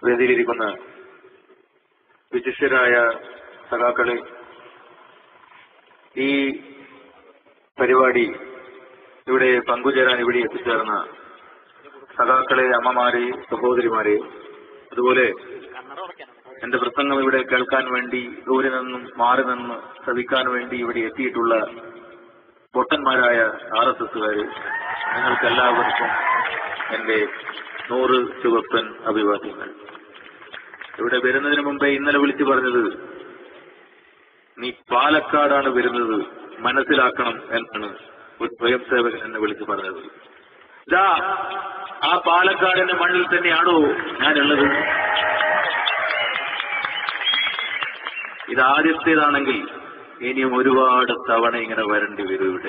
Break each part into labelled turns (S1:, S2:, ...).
S1: വേദിയിലിരിക്കുന്ന വിശിഷ്ടരായ സഖാക്കളെ ഈ പരിപാടി ഇവിടെ പങ്കുചേരാൻ ഇവിടെ എത്തിച്ചേർന്ന സഖാക്കളെ അമ്മമാരെ സഹോദരിമാരെ അതുപോലെ എന്റെ പ്രസംഗം ഇവിടെ കേൾക്കാൻ വേണ്ടി ദൂരെ നിന്നും മാറി നിന്ന് ശ്രവിക്കാൻ വേണ്ടി ഇവിടെ എത്തിയിട്ടുള്ള പൊട്ടന്മാരായ ആർ എസ് എസുകാര് നിങ്ങൾക്ക് എല്ലാവർക്കും എന്റെ നൂറ് ചുവപ്പൻ അഭിവാദ്യങ്ങൾ ഇവിടെ വരുന്നതിന് മുമ്പേ ഇന്നലെ വിളിച്ചു പറഞ്ഞത് നീ പാലക്കാടാണ് വരുന്നത് മനസ്സിലാക്കണം എന്നാണ് ഒരു സ്വയം സേവകൻ എന്നെ വിളിച്ചു പറഞ്ഞത് ഇതാ ആ പാലക്കാടിന്റെ മണ്ണിൽ തന്നെയാണോ ഞാനുള്ളത് ഇത് ആദ്യത്തേതാണെങ്കിൽ ഇനിയും ഒരുപാട് തവണ ഇങ്ങനെ വരേണ്ടി വരും ഇവിടെ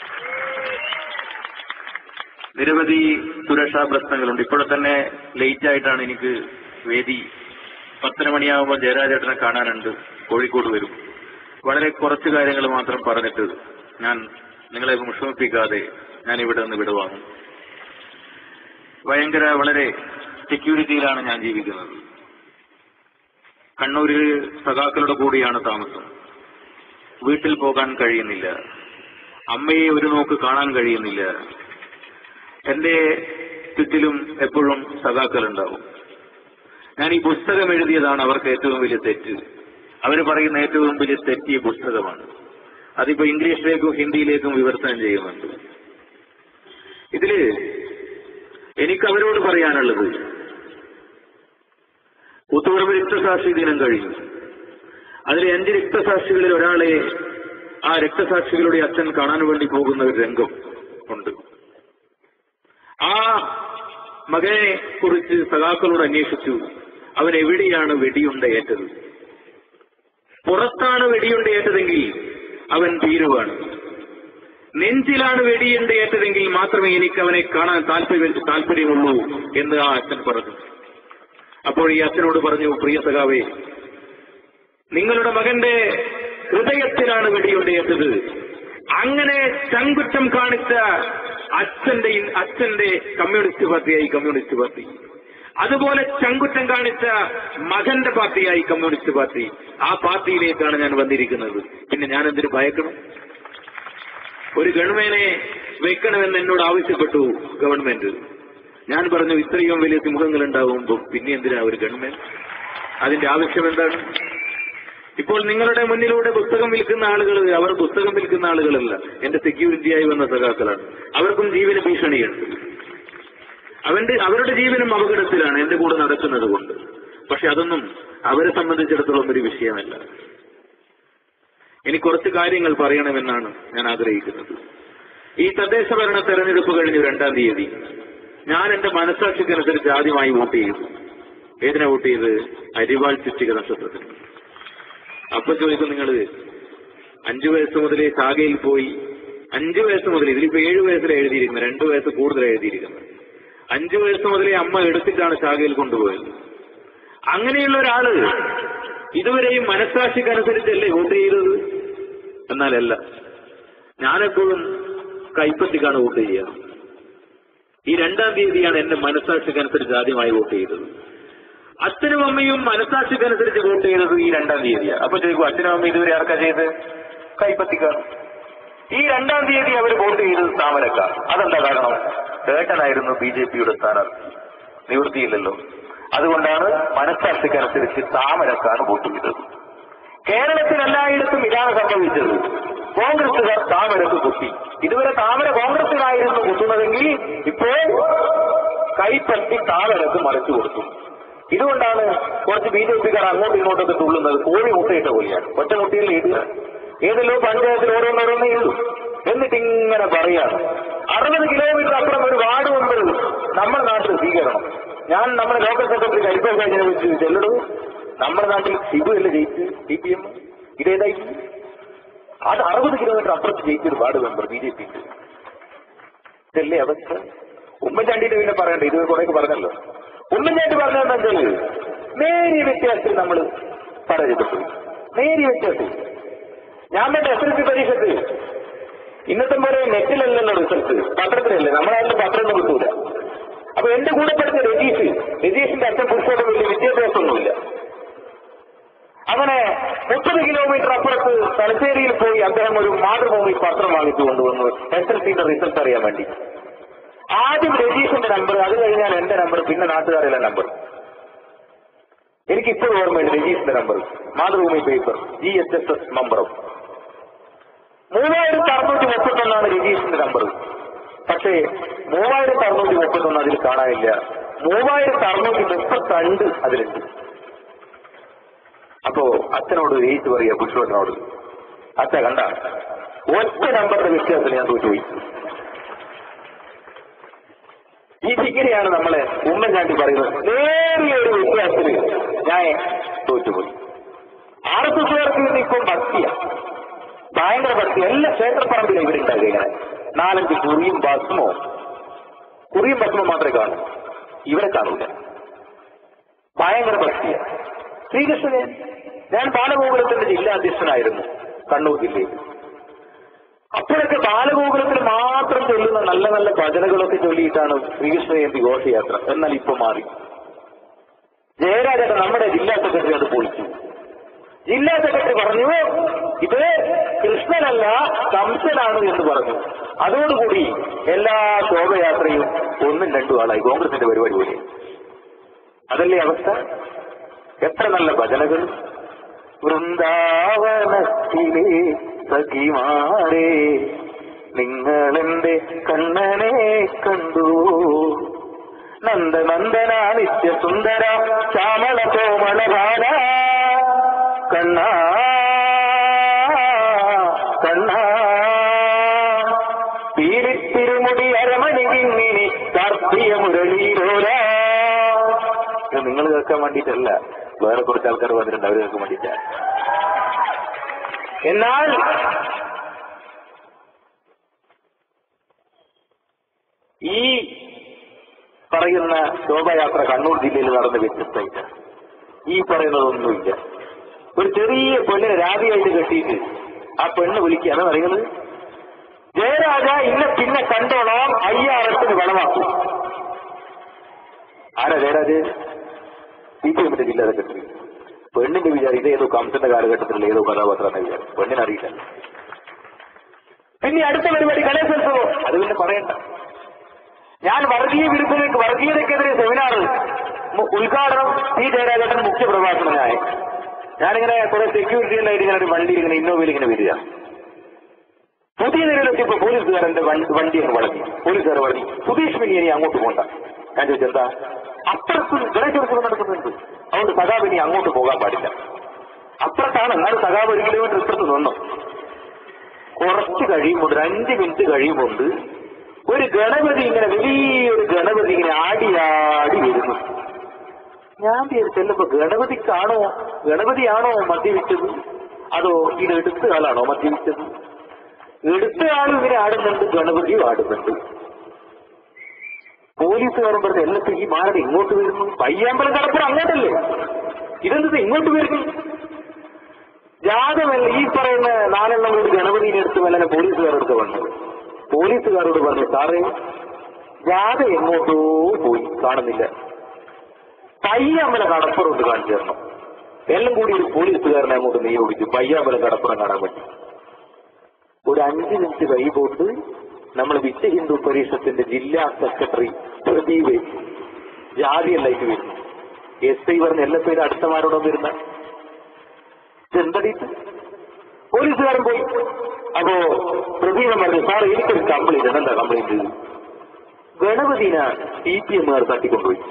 S1: നിരവധി സുരക്ഷാ പ്രശ്നങ്ങളുണ്ട് ഇപ്പോഴെ തന്നെ ലേറ്റ് ആയിട്ടാണ് എനിക്ക് വേദി പത്തര മണിയാകുമ്പോൾ ജയരാജേട്ടനെ കാണാനുണ്ട് കോഴിക്കോട് വരും വളരെ കുറച്ച് കാര്യങ്ങൾ മാത്രം പറഞ്ഞിട്ട് ഞാൻ നിങ്ങളെ വിഷമിപ്പിക്കാതെ ഞാൻ ഇവിടെ നിന്ന് വിടുവാങ്ങും ഭയങ്കര വളരെ സെക്യൂരിറ്റിയിലാണ് ഞാൻ ജീവിക്കുന്നത് കണ്ണൂരിൽ സഖാക്കളുടെ കൂടിയാണ് താമസം വീട്ടിൽ പോകാൻ കഴിയുന്നില്ല അമ്മയെ ഒരു നോക്ക് കാണാൻ കഴിയുന്നില്ല എന്റെ ചുറ്റിലും എപ്പോഴും സഖാക്കളുണ്ടാവും ഞാൻ ഈ പുസ്തകം എഴുതിയതാണ് അവർക്ക് ഏറ്റവും വലിയ തെറ്റ് അവർ പറയുന്ന ഏറ്റവും വലിയ തെറ്റ് ഈ പുസ്തകമാണ് അതിപ്പോ ഇംഗ്ലീഷിലേക്കും ഹിന്ദിയിലേക്കും വിവർത്തനം ചെയ്യുന്നുണ്ട് ഇതില് എനിക്ക് അവരോട് പറയാനുള്ളത് കൂത്തുപറമ്പ് രക്തസാക്ഷി ദിനം കഴിഞ്ഞു അതിൽ അഞ്ച് രക്തസാക്ഷികളിൽ ഒരാളെ ആ രക്തസാക്ഷികളുടെ അച്ഛൻ കാണാൻ വേണ്ടി പോകുന്ന ഒരു രംഗം ഉണ്ട് ആ മകനെ കുറിച്ച് സഖാക്കളോട് അന്വേഷിച്ചു അവൻ എവിടെയാണ് വെടിയുണ്ടയേറ്റത് പുറത്താണ് വെടിയുണ്ടയേറ്റതെങ്കിൽ അവൻ ഭീരുവാണ് നെഞ്ചിലാണ് വെടിയുണ്ടയേറ്റതെങ്കിൽ മാത്രമേ എനിക്ക് അവനെ കാണാൻ താല്പര്യം താല്പര്യമുള്ളൂ എന്ന് ആ അച്ഛൻ പറഞ്ഞു അപ്പോൾ ഈ അച്ഛനോട് പറഞ്ഞു പ്രിയ സഖാവേ നിങ്ങളുടെ മകന്റെ ഹൃദയത്തിലാണ് വെടിയുണ്ടയേറ്റത് അങ്ങനെ ചങ്കുറ്റം കാണിച്ച അച്ഛന്റെ അച്ഛന്റെ കമ്മ്യൂണിസ്റ്റ് പാർട്ടിയായി കമ്മ്യൂണിസ്റ്റ് പാർട്ടി അതുപോലെ ചങ്കുറ്റം കാണിച്ച മകന്റെ പാർട്ടിയായി കമ്മ്യൂണിസ്റ്റ് പാർട്ടി ആ പാർട്ടിയിലേക്കാണ് ഞാൻ വന്നിരിക്കുന്നത് പിന്നെ ഞാൻ എന്തിനു ഭയക്കണം ഒരു ഗവൺമെന്റിനെ വെക്കണമെന്ന് എന്നോട് ആവശ്യപ്പെട്ടു ഗവൺമെന്റ് ഞാൻ പറഞ്ഞു ഇത്രയും വലിയ സിംഹങ്ങൾ ഉണ്ടാകുമ്പോൾ പിന്നെ എന്തിനാ ഒരു ഗവൺമെന്റ് അതിന്റെ ആവശ്യം എന്താണ് ഇപ്പോൾ നിങ്ങളുടെ മുന്നിലൂടെ പുസ്തകം വിൽക്കുന്ന ആളുകൾ അവർ പുസ്തകം വിൽക്കുന്ന ആളുകളല്ല എന്റെ സെക്യൂരിറ്റിയായി വന്ന സഖാക്കളാണ് അവർക്കും ജീവന ഭീഷണിയുണ്ട് അവന്റെ അവരുടെ ജീവനും അപകടത്തിലാണ് എന്റെ കൂടെ നടക്കുന്നത് കൊണ്ട് പക്ഷെ അതൊന്നും അവരെ സംബന്ധിച്ചിടത്തോളം ഒരു വിഷയമല്ല ഇനി കുറച്ച് കാര്യങ്ങൾ പറയണമെന്നാണ് ഞാൻ ആഗ്രഹിക്കുന്നത് ഈ തദ്ദേശ ഭരണ തെരഞ്ഞെടുപ്പ് കഴിഞ്ഞു രണ്ടാം തീയതി ഞാൻ എന്റെ മനസ്സാക്ഷിക്കനുസരിച്ച് ആദ്യമായി വോട്ട് ചെയ്തു ഏതിനാ വോട്ട് ചെയ്ത് അരിവാൾ ചുറ്റിക നക്ഷത്രത്തിന് അപ്പൊ ചോദിക്കും നിങ്ങൾ അഞ്ചു വയസ്സ് മുതലേ ശാഖയിൽ പോയി അഞ്ചു വയസ്സ് മുതൽ ഇതിലിപ്പോ ഏഴു വയസ്സിൽ എഴുതിയിരിക്കുന്നത് രണ്ടു വയസ്സ് കൂടുതൽ എഴുതിയിരിക്കുന്നത് അഞ്ചു വയസ്സ് മുതലേ അമ്മ എടുത്തിട്ടാണ് ശാഖയിൽ കൊണ്ടുപോയത് അങ്ങനെയുള്ള ഒരാള് ഇതുവരെയും മനസ്സാക്ഷിക്കനുസരിച്ചല്ലേ വോട്ട് ചെയ്തത് എന്നാലല്ല ഞാനെപ്പോഴും കൈപ്പറ്റിക്കാണ് വോട്ട് ചെയ്യുക ഈ രണ്ടാം തീയതിയാണ് എന്റെ മനസ്സാക്ഷിക്കനുസരിച്ച് ആദ്യമായി വോട്ട് ചെയ്തത് അച്ഛനും അമ്മയും മനസ്സാക്ഷിക്കനുസരിച്ച് വോട്ട് ചെയ്തത് ഈ രണ്ടാം തീയതിയാണ് അപ്പൊ ചോദിക്കും അച്ഛനും അമ്മയും ഇതുവരെ ആർക്കാ ചെയ്ത് കൈപ്പത്തിക്കാണ് ഈ രണ്ടാം തീയതി അവർ വോട്ട് ചെയ്തത് താമരക്കാർ അതെന്താ കാരണം ചേട്ടനായിരുന്നു ബി ജെ പിയുടെ സ്ഥാനാർത്ഥി നിവൃത്തിയില്ലല്ലോ അതുകൊണ്ടാണ് മനസ്സാക്ഷിക്കനുസരിച്ച് താമരക്കാണ് വോട്ട് ചെയ്തത് കേരളത്തിൽ എല്ലായിടത്തും ഇതാണ് സംഭവിച്ചത് കോൺഗ്രസുകാർ താമരക്ക് കുത്തി ഇതുവരെ താമര കോൺഗ്രസിനായിരുന്നു കുത്തുന്നതെങ്കിൽ ഇപ്പോൾ കൈപ്പറ്റി താമരക്ക് മറിച്ചു കൊടുത്തു ഇതുകൊണ്ടാണ് കുറച്ച് ബി ജെ പിക്കാർ അങ്ങോട്ടും ഇങ്ങോട്ടൊക്കെ തുള്ളുന്നത് കോഴി മുട്ടയിട്ട പോലെയാണ് ഒറ്റ മുട്ടയിൽ ഇടുക ഏതെല്ലോ പഞ്ചായത്തിൽ ഓരോന്നോരോന്നേ ഉള്ളൂ എന്നിട്ട് ഇങ്ങനെ പറയാണ് അറുപത് കിലോമീറ്റർ അപ്പുറം ഒരു വാർഡ് മെമ്പർ നമ്മുടെ നാട്ടിൽ സ്വീകരണം ഞാൻ നമ്മുടെ ലോക്കൽ സെക്രട്ടറി കരിപ്പൂർ കഴിഞ്ഞതിനെ വെച്ച് ചെല്ലടൂ നമ്മുടെ നാട്ടിൽ ഷിബു അല്ലേ ജയിച്ച് സി പി എം ഇതേതായി അത് അറുപത് കിലോമീറ്റർ അപ്പുറത്ത് ജയിച്ചൊരു ward member B J P ഇതല്ലേ അവസ്ഥ ഉമ്മൻചാണ്ടിയുടെ പിന്നെ പറയണ്ട ഇത് കുറേയൊക്കെ പറഞ്ഞല്ലോ ഉമ്മൻചാണ്ടി പറഞ്ഞതെന്ന് വെച്ചാല് നേരിയ വ്യത്യാസത്തിൽ നമ്മൾ പരാജയപ്പെട്ടു നേരിയ വ്യത്യാസം ഞാൻ വേണ്ട എസ് എൽ സി പരീക്ഷക്ക് ഇന്നത്തെ പോലെ നെറ്റിലല്ലല്ലോ റിസൾട്ട് പത്രത്തിലല്ലേ നമ്മളാരും പത്രം ഒന്നും കിട്ടൂല അപ്പൊ എന്റെ കൂടെ പഠിച്ച രജീഷ് രജീഷിന്റെ അച്ഛൻ പുരുഷോട് വലിയ വിദ്യാഭ്യാസമൊന്നുമില്ല അങ്ങനെ മുപ്പത് കിലോമീറ്റർ അപ്പുറത്ത് തലശ്ശേരിയിൽ പോയി അദ്ദേഹം ഒരു മാതൃഭൂമി പത്രം വാങ്ങിച്ചു കൊണ്ടുവന്നു എസ് എൽ സിന്റെ റിസൾട്ട് അറിയാൻ വേണ്ടി ആദ്യം രജീഷിന്റെ നമ്പർ അത് കഴിഞ്ഞാൽ എന്റെ നമ്പർ പിന്നെ നാട്ടുകാരുടെ നമ്പർ എനിക്ക് ഇപ്പോൾ ഓർമ്മയുണ്ട് രജീഷിന്റെ number Mathrubhumi paper G H S S നമ്പറും മൂവായിരത്തി അറുന്നൂറ്റി മുപ്പത്തൊന്നാണ് രജീഷിന്റെ നമ്പർ പക്ഷേ മൂവായിരത്തി അറുന്നൂറ്റി മുപ്പത്തൊന്ന് അതിൽ കാണാനില്ല മൂവായിരത്തി അറുന്നൂറ്റി മുപ്പത്തിരണ്ട് അതിലുണ്ട് അപ്പോ അച്ഛനോട് എഴുത്ത് പറയുക പുരുഷോട്ടനോട് അച്ഛ കണ്ട ഒറ്റ നമ്പറിന്റെ വ്യത്യാസത്തിൽ ഞാൻ തോറ്റുപോയി ഈ ഡിഗ്രിയാണ് നമ്മളെ ഉമ്മൻചാണ്ടി പറയുന്നത് നേരിയ ഒരു വ്യത്യാസത്തിൽ ഞാൻ തോറ്റുപോയി ആർ എസ് എസുകാർക്ക് ഇപ്പം ഭക്തിയ ഭയങ്കര ഭക്തി എല്ലാ ക്ഷേത്രപ്പറമ്പിലും ഇവരുണ്ടാകുക ഇങ്ങനെ നാലഞ്ച് കുറിയും ഭസ്മോ കുറിയും ഭസ്മോ മാത്രമേ കാണൂ ഇവരെ കാണൂല ഭയങ്കര ഭക്തിയ ശ്രീകൃഷ്ണൻ ഞാൻ ബാലഗോകുലത്തിന്റെ ജില്ലാ അധ്യക്ഷനായിരുന്നു കണ്ണൂർ ജില്ലയിൽ അപ്പോഴൊക്കെ ബാലഗോകുലത്തിൽ മാത്രം ചൊല്ലുന്ന നല്ല നല്ല ഭജനകളൊക്കെ ചൊല്ലിയിട്ടാണ് ശ്രീകൃഷ്ണ ജയന്തി ഘോഷയാത്ര എന്നാൽ ഇപ്പൊ മാറി ജയരാജേട്ടൻ നമ്മുടെ ജില്ലാ സെക്രട്ടറി അത് പൊളിച്ചു ജില്ലാ സെക്രട്ടറി പറഞ്ഞു ഇത് കൃഷ്ണനല്ല കംസനാണ് എന്ന് പറഞ്ഞു അതോടുകൂടി എല്ലാ ശോഭയാത്രയും ഒന്നും രണ്ടും ആളായി കോൺഗ്രസിന്റെ പരിപാടി പോലെ അതല്ലേ അവസ്ഥ എത്ര നല്ല ഭജനകൾ വൃന്ദാവനത്തിലെ സഖിമാരെ നിങ്ങളെന്റെ കണ്ണനെ കണ്ടു നന്ദനന്ദന നിത്യസുന്ദര ശ്യാമള കോമള ബാല കണ്ണ കണ്ണ പീലിത്തിരുമുടി അരമണി കിങ്ങിനി കാർത്തിയ മുരളീരോല ഇത് നിങ്ങൾ കേൾക്കാൻ വേണ്ടിയിട്ടല്ല വേറെ കുറച്ച് ആൾക്കാർ വന്നിട്ടുണ്ട് അവർ കേൾക്കാൻ വേണ്ടിയിട്ടാ എന്നാൽ ഈ പറയുന്ന ശോഭയാത്ര കണ്ണൂർ ജില്ലയിൽ നടന്ന വ്യത്യസ്തമില്ല ഈ പറയുന്നതൊന്നുമില്ല ഒരു ചെറിയ പെണ്ണിനെ രാവിയായിട്ട് കെട്ടിയിട്ട് ആ പെണ്ണ് വിളിക്കുകയാണ് പറയുന്നത് ജയരാജ ഇന്നെ പിന്നെ കണ്ടോളാം അയ്യാറത്തിന് വളമാക്കും ആരാ ജയരാജ് സി പി എമ്മിന്റെ ജില്ലാ സെക്രട്ടറി പെണ്ണിന്റെ വിചാരം ഇത് ഏതോ കംസന്റെ കാലഘട്ടത്തിലുള്ള ഏതോ കഥാപാത്രമെന്ന വിചാരം പെണ്ണിനറിയില്ല പിന്നെ അടുത്ത പരിപാടി കലോത്സവോ അത് പിന്നെ പറയണ്ട ഞാൻ വർഗീയ വിരുദ്ധതയ്ക്ക് വർഗീയതയ്ക്കെതിരെ സെമിനാർ മു- ഉദ്ഘാടനം പി ജയരാജേട്ടൻ മുഖ്യ പ്രഭാഷണനായി ഞാനിങ്ങനെ കുറെ സെക്യൂരിറ്റിയിലായിട്ട് ഇങ്ങനെ ഒരു വണ്ടിയിൽ ഇങ്ങനെ ഇന്നോവയിൽ ഇങ്ങനെ വരിക പുതിയ നിലയിലെത്തിയപ്പോ പോലീസുകാരന്റെ വണ്ടി വണ്ടി അങ്ങ് വളഞ്ഞു പോലീസുകാർ വളഞ്ഞു സുധീഷ് മിനി ഇനി അങ്ങോട്ട് പോണ്ട ഞാൻ ചോദിച്ചെന്താ അപ്പുറത്ത് ഗണേശോത്സവം നടക്കുന്നുണ്ട് അതുകൊണ്ട് സഖാബ് ഇനി അങ്ങോട്ട് പോകാൻ പാടില്ല അപ്പുറത്താണ് എന്നാലും സഖാബ് ഒരു കിലോമീറ്റർ ഇപ്പുറത്ത് നിന്നു കുറച്ച് കഴിയുമ്പോൾ ഒരു അഞ്ച് മിനിറ്റ് കഴിയുമ്പോൾ ഒരു ഗണപതി ഇങ്ങനെ വലിയൊരു ഗണപതി ഇങ്ങനെ ആടി ആടി വരുന്നു ഞാൻ വിചാരിച്ചല്ലപ്പോ ഗണപതിക്കാണോ ഗണപതിയാണോ മദ്യപിച്ചത് അതോ ഇത് എടുത്ത ആളാണോ മദ്യപിച്ചത് എടുത്ത ആളും ഇങ്ങനെ ആടുന്നുണ്ട് ഗണപതിയും ആടുന്നുണ്ട് പോലീസുകാരൻ പറഞ്ഞ എല്ലാത്തും ഈ മാരട് ഇങ്ങോട്ട് വരുന്നു പയ്യാമ്പലം കടപ്പുറം അങ്ങോട്ടല്ലേ ഇതെന്തത് ഇങ്ങോട്ട് വരുന്നു ജാതമല്ല ഈ പറയുന്ന നാലെണ്ണം കൂടി ഗണപതിനെ എടുത്ത് വല്ല പോലീസുകാരെടുത്ത് വന്നത് പോലീസുകാരോട് പറഞ്ഞു സാറേ ജാത എങ്ങോട്ടോ പോയി കാണുന്നില്ല പയ്യാമ്പല കടപ്പുറം കാണിച്ചു തരണം എല്ലാം കൂടി ഒരു പോലീസുകാരനെ അങ്ങോട്ട് നിയോഗിച്ചു പയ്യാമ്പല കടപ്പുറം കാണാൻ പറ്റി ഒരു അഞ്ച് മിനിറ്റ് കഴിയുമ്പോട്ട് നമ്മൾ വിശ്വ ഹിന്ദു പരിഷത്തിന്റെ ജില്ലാ സെക്രട്ടറി പ്രദീപ് ജാതിയല്ലായിട്ട് വരുന്നു എസ് ഐ പറഞ്ഞ എല്ലാ പേരും അടുത്തമാരോടൊന്നും വരുന്ന ഇതെന്തടീത്ത് പോലീസുകാരൻ പോയി അപ്പോ പ്രദീപൻ പറഞ്ഞു സാർ എനിക്കൊരു കംപ്ലൈന്റ് എന്താ കംപ്ലൈന്റ് ഗണപതിനെ സി പി എമ്മുകാർ തട്ടിക്കൊണ്ടുപോയി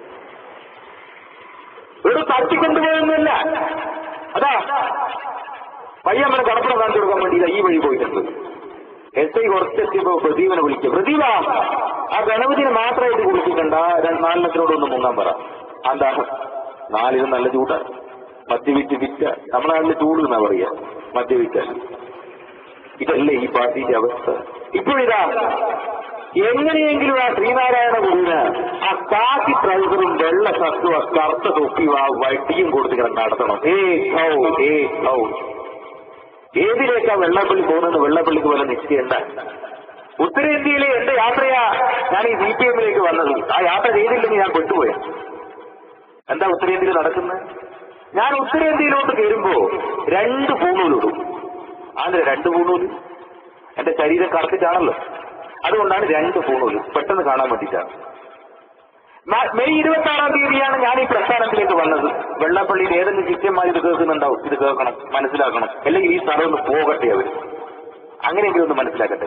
S1: ഇവിടെ തട്ടിക്കൊണ്ടുപോയൊന്നുമില്ല അതാ പയ്യമ്മനെ കടപ്പുറം കാണിച്ചു കൊടുക്കാൻ വേണ്ടി ഇതാ ഈ വഴി പോയിട്ടുണ്ട് എസ് ഐ കുറച്ചെത്തിയപ്പോ പ്രദീപനെ വിളിക്കുക പ്രദീപ ആ ഗണപതിനെ മാത്രമായിട്ട് കുളിച്ചിട്ടുണ്ട നാലിനത്തിനോട് ഒന്ന് മുങ്ങാൻ പറ എന്താ നാലിന് നല്ല ചൂടാണ് മദ്യവിറ്റ് വിറ്റ നമ്മളെ നാട്ടില് ചൂട് എന്നാ പറയാ മദ്യവിറ്റാൽ ഇതല്ലേ ഈ പാർട്ടിന്റെ അവസ്ഥ ഇപ്പോഴിതാ എങ്ങനെയെങ്കിലും ആ ശ്രീനാരായണ ഗുരുവിന് ആ കാക്കി ട്രൗസറും വെള്ള ഷർട്ടും ആ കറുത്ത തൊപ്പിയും ആ വട്ടിയും കൊടുത്തിങ്ങനെ നടത്തണം ഏ ഹൗ ഏ ഹൗ ഏതിലേക്കാ വെള്ളപ്പള്ളി പോകുന്നത് വെള്ളപ്പള്ളിക്ക് പോലെ നിശ്ചയണ്ട ഉത്തരേന്ത്യയിലെ എന്റെ യാത്രയാ ഞാൻ ഈ സി പി എമ്മിലേക്ക് വന്നത് ആ യാത്ര ചെയ്തില്ലെങ്കിൽ ഞാൻ പെട്ടുപോയ എന്താ ഉത്തരേന്ത്യയിൽ നടക്കുന്നത് ഞാൻ ഉത്തരേന്ത്യയിലോട്ട് കയറുമ്പോ രണ്ട് പൂണൂലിടും ആന്ധ്ര രണ്ട് പൂണൂല് എന്റെ ശരീരം കറുത്തിട്ടാണല്ലോ അതുകൊണ്ടാണ് രണ്ട് പൂണൂല് പെട്ടെന്ന് കാണാൻ വേണ്ടിയിട്ടാണ് മ- മെയ് ഇരുപത്തി ആറാം തീയതിയാണ് ഞാൻ ഈ പ്രസ്ഥാനത്തിലേക്ക് വന്നത് വെള്ളപ്പള്ളിയിൽ ഏതെങ്കിലും ശിഷ്യന്മാർ ഇത് കേൾക്കുന്നുണ്ടാവും ഇത് കേൾക്കണം മനസ്സിലാക്കണം അല്ലെങ്കിൽ ഈ സ്ഥലം ഒന്ന് പോകട്ടെ അവർ അങ്ങനെയെങ്കിലും ഒന്ന് മനസ്സിലാക്കട്ടെ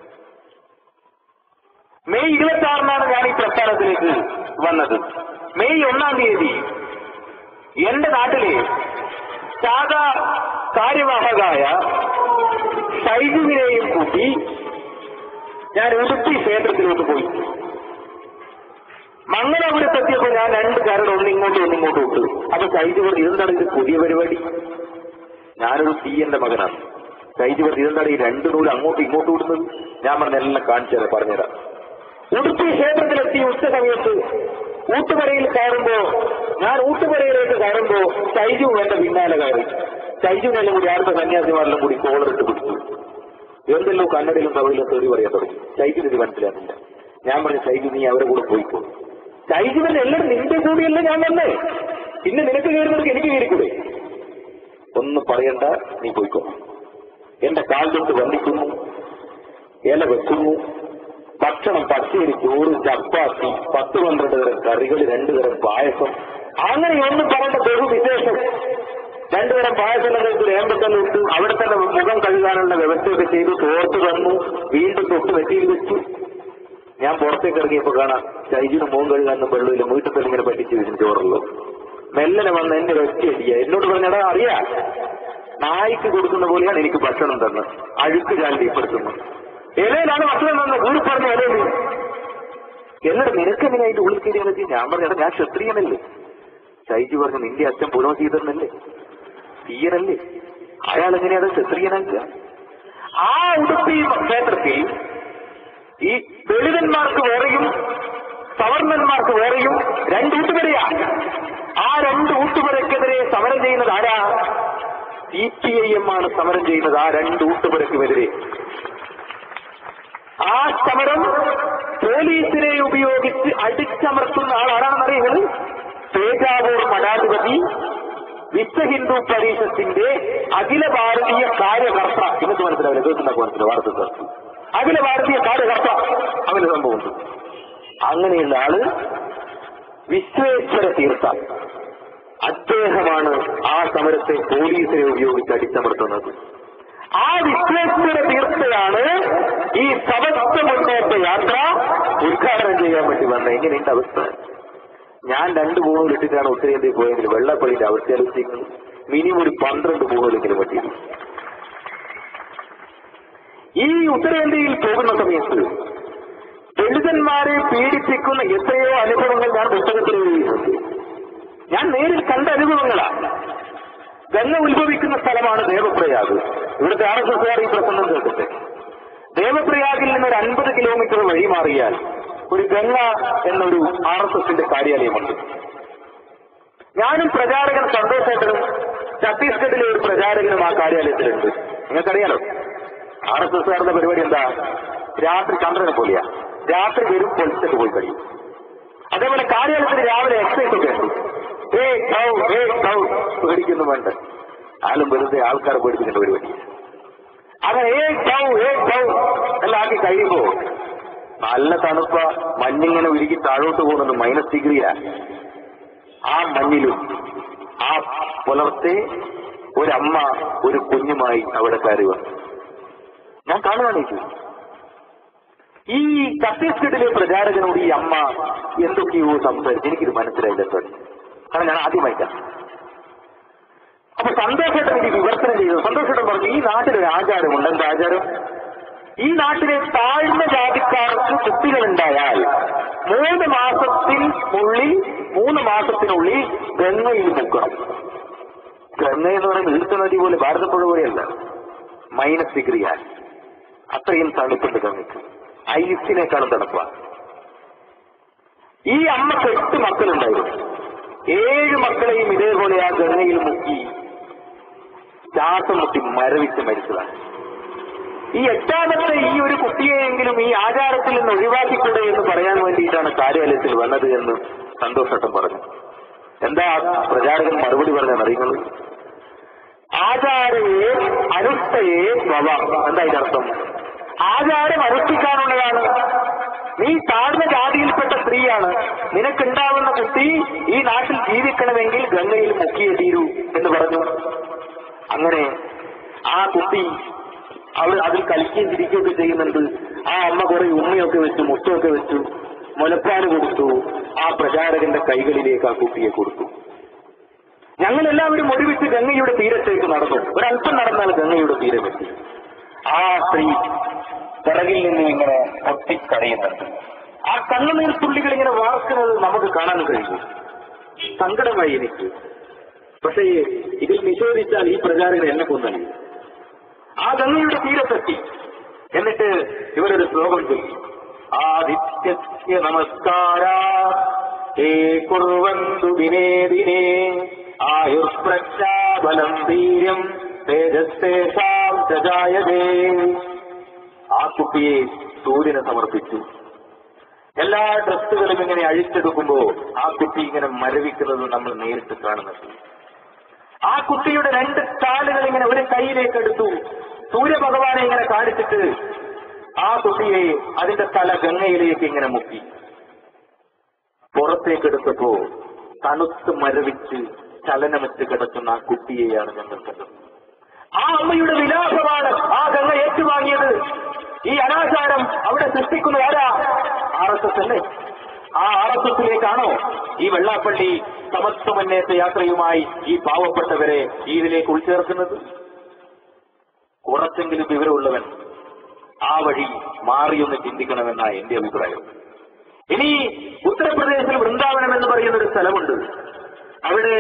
S1: മെയ് ഇരുപത്തി ആറിനാണ് ഞാൻ ഈ പ്രസ്ഥാനത്തിലേക്ക് വന്നത് മെയ് ഒന്നാം തീയതി എന്റെ നാട്ടിലെ ശാഖ കാര്യവാഹകായ ഷൈജുവിനെയും കൂട്ടി ഞാൻ ഉടുപ്പി ക്ഷേത്രത്തിലോട്ട് പോയി മംഗലാപുരത്തെത്തിയപ്പോ ഞാൻ രണ്ട് കാരുടെ ഒന്നിങ്ങോട്ടും ഒന്നിങ്ങോട്ടും ഇട്ടു അപ്പൊ ഷൈജു പറഞ്ഞു ഇതെന്താണ് ഇത് പുതിയ പരിപാടി ഞാനൊരു തീയന്റെ മകനാണ് ഷൈജു പറഞ്ഞു ഇതെന്താണ് ഈ രണ്ട് നൂല് അങ്ങോട്ടും ഇങ്ങോട്ടും ഇടുന്നത് ഞാൻ പറഞ്ഞ എല്ലാം കാണിച്ചു തരാം പറഞ്ഞുതരാം ഉടുപ്പി ക്ഷേത്രത്തിലെത്തി ഉച്ച സമയത്ത് ഊട്ടുപുരയിൽ കയറുമ്പോ ഞാൻ ഊട്ടുപുരയിലേക്ക് കയറുമ്പോ ഷൈജു എന്റെ പിന്നാലെ കയറി ഷൈജുവിനെല്ലാം കൂടി അടുത്ത സന്യാസിമാരെല്ലാം കൂടി കോളറിട്ട് പിടിച്ചു എന്തെല്ലോ കന്നഡയിലും തമിഴിലും തെറി പറയാൻ തുടങ്ങി ഷൈജുവിന് ഇത് മനസ്സിലാകുന്നില്ല ഞാൻ പറഞ്ഞു ഷൈജു നീ അവരെ കൂടെ പോയിക്കോ ഷൈജുവിന് എല്ലാം നിന്റെ കൂടിയല്ല ഞാൻ വന്നേ പിന്നെ നിനക്ക് കയറുന്നവർക്ക് എനിക്ക് കയറിക്കൂടെ ഒന്നും പറയണ്ട നീ പോയിക്കോ എന്റെ കാൽ തൊട്ട് വന്നിക്കുന്നു ഇല വെക്കുന്നു ഭക്ഷണം പച്ചരി ചോറ് ചപ്പാത്തി പത്ത് പന്ത്രണ്ട് തരം കറികൾ രണ്ടു തരം പായസം അങ്ങനെ ഒന്നും പറയേണ്ട ബഹുവിശേഷം രണ്ടു തരം പായസം കഴിച്ച് ഏമ്പത്തന്നെ ഇട്ട് അവിടെ തന്നെ മുഖം കഴുകാനുള്ള വ്യവസ്ഥയൊക്കെ ചെയ്തു തോർത്ത് തന്നു വീണ്ടും തൊട്ട് വെട്ടിയിൽ വെച്ചു ഞാൻ പുറത്തേക്ക് ഇറങ്ങിയപ്പോ കാണാം ശൈജിന് മുഖം കഴുകാനും വെള്ളമില്ല വീട്ടിൽ തന്നെ ഇങ്ങനെ പറ്റിച്ച് വെച്ചു ചോറുള്ളൂ മെല്ലനെ വന്ന് എന്നെ വെച്ചടിയ എന്നോട് പറഞ്ഞടാ അറിയാ നായ്ക്ക് കൊടുക്കുന്ന പോലെയാണ് എനിക്ക് ഭക്ഷണം തന്നത് അഴുക്ക് ചാലിപ്പെടുത്തുന്നത് ഇലയിലാണ് ഭക്ഷണം തന്നത് കൂടി പറഞ്ഞ ഇലയിൽ എന്നിട്ട് നിനക്ക് എങ്ങനെ അതിന്റെ ഉള്ളിൽ കയറി വെച്ച് ഞാൻ പറഞ്ഞ ഞാൻ ക്ഷത്രിയനല്ലേ ഷൈജി പറഞ്ഞു നിന്റെ അച്ഛൻ പുരോഹിതനല്ലേ തീയനല്ലേ അയാൾ എങ്ങനെയാണ് ക്ഷത്രിയനാക്കുക ആ ഉടുപ്പി ക്ഷേത്രത്തിൽ ഈ ദളിതന്മാർക്ക് വേറെയും സവർണന്മാർക്ക് വേറെയും രണ്ട് ഊട്ടുപുരയാ ആ രണ്ട് ഊട്ടുപുരക്കെതിരെ സമരം ചെയ്യുന്നത് ആരാ സി പി ഐ എം ആണ് സമരം ചെയ്യുന്നത് ആ രണ്ട് ഊട്ടുപുരക്കുമെതിരെ ആ സമരം പോലീസിനെ ഉപയോഗിച്ച് അടിച്ചമർത്തുന്ന ആൾ ആരാണെന്നറിയുന്നത് പേജാവൂർ മഠാധിപതി വിശ്വ ഹിന്ദു പരിഷത്തിന്റെ അഖില ഭാരതീയ കാര്യകർത്ത ഇന്നത്തെ മനസ്സിലാവില്ല കേൾക്കുന്ന മനസ്സിലാവും വാർത്ത അഖില ഭാരതീയ കാര്യകർത്ത അങ്ങനെ സംഭവമുണ്ട് അങ്ങനെയുള്ള ആള് വിശ്വേശ്വര തീർത്ഥ അദ്ദേഹമാണ് ആ സമരത്തെ പോലീസിനെ ഉപയോഗിച്ച് അടിച്ചമർത്തുന്നത് ആ വിശ്വേശ്വര തീർത്ഥയാണ് ഈ സമസ്ത മുന്നേറ്റ യാത്ര ഉദ്ഘാടനം ചെയ്യാൻ വേണ്ടി വന്നത് എങ്ങനെയുണ്ട് അവസ്ഥ ഞാൻ രണ്ട് പൂണൂൽ ഇട്ടിട്ടാണ് ഉത്തരേന്ത്യയിൽ പോയെങ്കിൽ വെള്ളപ്പള്ളിന്റെ അവസ്ഥ ആലോചിക്കുന്നത് മിനിമം ഒരു പന്ത്രണ്ട് പൂണൂലെങ്കിലും പറ്റിയിരുന്നു ഈ ഉത്തരേന്ത്യയിൽ പോകുന്ന സമയത്ത് ദളിതന്മാരെ പീഡിപ്പിക്കുന്ന എത്രയോ അനുഭവങ്ങൾ ഞാൻ പുസ്തകത്തിൽ എഴുതിയിട്ടുണ്ട് ഞാൻ നേരിൽ കണ്ട അനുഭവങ്ങളാണ് ഗംഗ ഉത്ഭവിക്കുന്ന സ്ഥലമാണ് ദേവപ്രയാഗ് ഇവിടുത്തെ ആർ എസ് എസ്കാർ ഈ പ്രസംഗം കേട്ടിട്ട് ദേവപ്രയാഗിൽ നിന്ന് ഒരു അൻപത് കിലോമീറ്റർ വഴി മാറിയാൽ ഒരു ഗംഗ എന്നൊരു ആർ എസ് എസിന്റെ കാര്യാലയമുണ്ട് ഞാനും പ്രചാരകൻ സന്തോഷേട്ടനും ഛത്തീസ്ഗഡിലെ ഒരു പ്രചാരകനും ആ കാര്യാലയത്തിലുണ്ട് നിങ്ങൾക്കറിയാലോ ആർ എസ് എസ്കാരുടെ പരിപാടി എന്താ രാത്രി ചന്ദ്രനെ പോലെയാ രാത്രി വരും പൊളിച്ചിട്ട് പോയി കഴിയും അതേപോലെ കാര്യാലയത്തിന് രാവിലെ എക്സൈസ് ഒക്കെ ഉണ്ട് ഏ കൗ ഏ കൗ പേടിക്കുന്നു വേണ്ട ആലും വെറുതെ ആൾക്കാരെ പേടിപ്പിക്കേണ്ട പരിപാടി അങ്ങനെ ഏ കൗ ഏ കൗ എല്ലാം ആക്കി കഴിയുമ്പോ നല്ല തണുപ്പ മഞ്ഞിങ്ങനെ ഉരുകി താഴോട്ട് പോകുന്നത് മൈനസ് ഡിഗ്രിയാ ആ മഞ്ഞിലും ആ പുലർത്തെ ഒരമ്മ ഒരു കുഞ്ഞുമായി അവിടെ കയറി വന്നു ഞാൻ കാണുകയാണ് ഇത് ഈ ഛത്തീസ്ഗഡിലെ പ്രചാരകനോട് ഈ അമ്മ എന്തൊക്കെയോ സംസാരിച്ചു എനിക്കിത് മനസ്സിലായില്ല സാർ കാരണം ഞാൻ ആദ്യമായിട്ടാണ് അപ്പൊ സന്തോഷേട്ടൻ എനിക്ക് വിവർത്തനം ചെയ്തു സന്തോഷേട്ടൻ പറഞ്ഞു ഈ നാട്ടിലൊരു ആചാരമുണ്ട് എന്താ ആചാരം ഈ നാട്ടിലെ താഴ്ന്ന ജാതിക്കാർക്ക് കുട്ടികളുണ്ടായാൽ മൂന്ന് മാസത്തിൽ ഉള്ളിൽ മൂന്ന് മാസത്തിനുള്ളിൽ ഗംഗയിൽ മുക്കണം ഗംഗ എന്ന് പറയുന്നത് ഈർത്ത നദി പോലെ ഭാരതപ്പുഴ പോലെയല്ല മൈനസ് ഡിഗ്രിയാണ് അത്രയും തണുപ്പുണ്ട് ഗംഗയ്ക്ക് ഐസിനേക്കാളും തണുപ്പാണ് ഈ അമ്മക്ക് എട്ട് മക്കളുണ്ടായിരുന്നു ഏഴ് മക്കളെയും ഇതേപോലെ ആ ഗംഗയിൽ മുക്കി ശ്വാസം മുട്ടി മരവിച്ച് മരിച്ചതാണ് ഈ എട്ടാമത്തെ ഈ ഒരു കുട്ടിയെയെങ്കിലും ഈ ആചാരത്തിൽ നിന്ന് ഒഴിവാക്കിക്കൂടെ എന്ന് പറയാൻ വേണ്ടിയിട്ടാണ് കാര്യാലയത്തിൽ വന്നത് എന്ന് സന്തോഷട്ടം പറഞ്ഞു എന്താ ആ പ്രചാരകൻ മറുപടി പറഞ്ഞത് അറിയുന്നത് ആചാരയെ അനുഷ്ഠയെ സ്വവ എന്താ ഇതിനർത്ഥം ആചാരം അനുഷ്ഠിക്കാനുള്ളതാണ് നീ താഴ്ന്ന ജാതിയിൽപ്പെട്ട സ്ത്രീയാണ് നിനക്കുണ്ടാവുന്ന കുട്ടി ഈ നാട്ടിൽ ജീവിക്കണമെങ്കിൽ ഗംഗയിൽ മുക്കിയേ തീരൂ എന്ന് പറഞ്ഞു അങ്ങനെ ആ കുട്ടി അവൾ അതിൽ കളിക്കുകയും ചിരിക്കുകയൊക്കെ ചെയ്യുന്നുണ്ട് ആ അമ്മ കുറെ ഉമ്മയൊക്കെ വെച്ചു മുട്ടയൊക്കെ വെച്ചു മുലപ്പാല് കൊടുത്തു ആ പ്രചാരകന്റെ കൈകളിലേക്ക് ആ കുട്ടിയെ കൊടുത്തു ഞങ്ങൾ എല്ലാവരും ഒരുമിച്ച് ഗംഗയുടെ തീരത്തേക്ക് നടന്നു ഒരല്പം നടന്നാൽ ഗംഗയുടെ തീരമെത്തി ആ സ്ത്രീ പിറകിൽ നിന്ന് ഇങ്ങനെ പൊട്ടിക്കരയുന്നുണ്ട് ആ കണ്ണുനീർ തുള്ളികൾ ഇങ്ങനെ വാർക്കുന്നത് നമുക്ക് കാണാൻ കഴിയും സങ്കടമായി എനിക്ക് പക്ഷേ ഇതിൽ നിഷേധിച്ചാൽ ഈ പ്രചാരകൻ എന്നെ കൊന്നല്ലേ ആ ഗംഗയുടെ തീരത്തെത്തി എന്നിട്ട് ഇവരൊരു ശ്ലോകം ചൊല്ലി ആദിത്യസ്യ നമസ്കാര ഹേ കുർവന്തു ദിനേ ദിനേ ആയുർപ്രജ്ഞാബലം വീര്യം തേജസ്തേഷാം ചജായതേ ആ കുട്ടിയെ സൂര്യന് സമർപ്പിച്ചു എല്ലാ ഡ്രസ്സുകളും ഇങ്ങനെ അഴിച്ചെടുക്കുമ്പോ ആ കുട്ടി ഇങ്ങനെ മരവിക്കുന്നത് നമ്മൾ നേരിട്ട് കാണുന്നുണ്ട് ആ കുട്ടിയുടെ രണ്ട് കാലുകൾ ഇങ്ങനെ ഒരു കൈയിലേക്ക് എടുത്തു സൂര്യഭഗവാനെ ഇങ്ങനെ കാണിച്ചിട്ട് ആ കുട്ടിയെ അതിന്റെ തല ഗംഗയിലേക്ക് ഇങ്ങനെ മുക്കി പുറത്തേക്ക് എടുത്തപ്പോ തണുത്ത് മരവിച്ച് ചലനമറ്റ് കിടക്കുന്ന ആ കുട്ടിയെയാണ് ഞങ്ങൾ കണ്ടത് ആ അമ്മയുടെ വിലാസമാണ് ആ ഗംഗ ഏറ്റുവാങ്ങിയത് ഈ അനാചാരം അവിടെ സൃഷ്ടിക്കുന്ന ആരാ ആർ എസ് എസ് അല്ലേ ആ ആർ എസ് എസിലേക്കാണോ ഈ വെള്ളാപ്പള്ളി സമത്വ മുന്നേറ്റ യാത്രയുമായി ഈ പാവപ്പെട്ടവരെ ഈ ഇതിലേക്ക് ഉൾച്ചേർക്കുന്നത് കുറച്ചെങ്കിലും വിവരമുള്ളവൻ ആ വഴി മാറിയൊന്ന് ചിന്തിക്കണമെന്നാണ് എന്റെ അഭിപ്രായം ഇനി ഉത്തർപ്രദേശിൽ വൃന്ദാവനം എന്ന് പറയുന്ന ഒരു സ്ഥലമുണ്ട് അവിടെ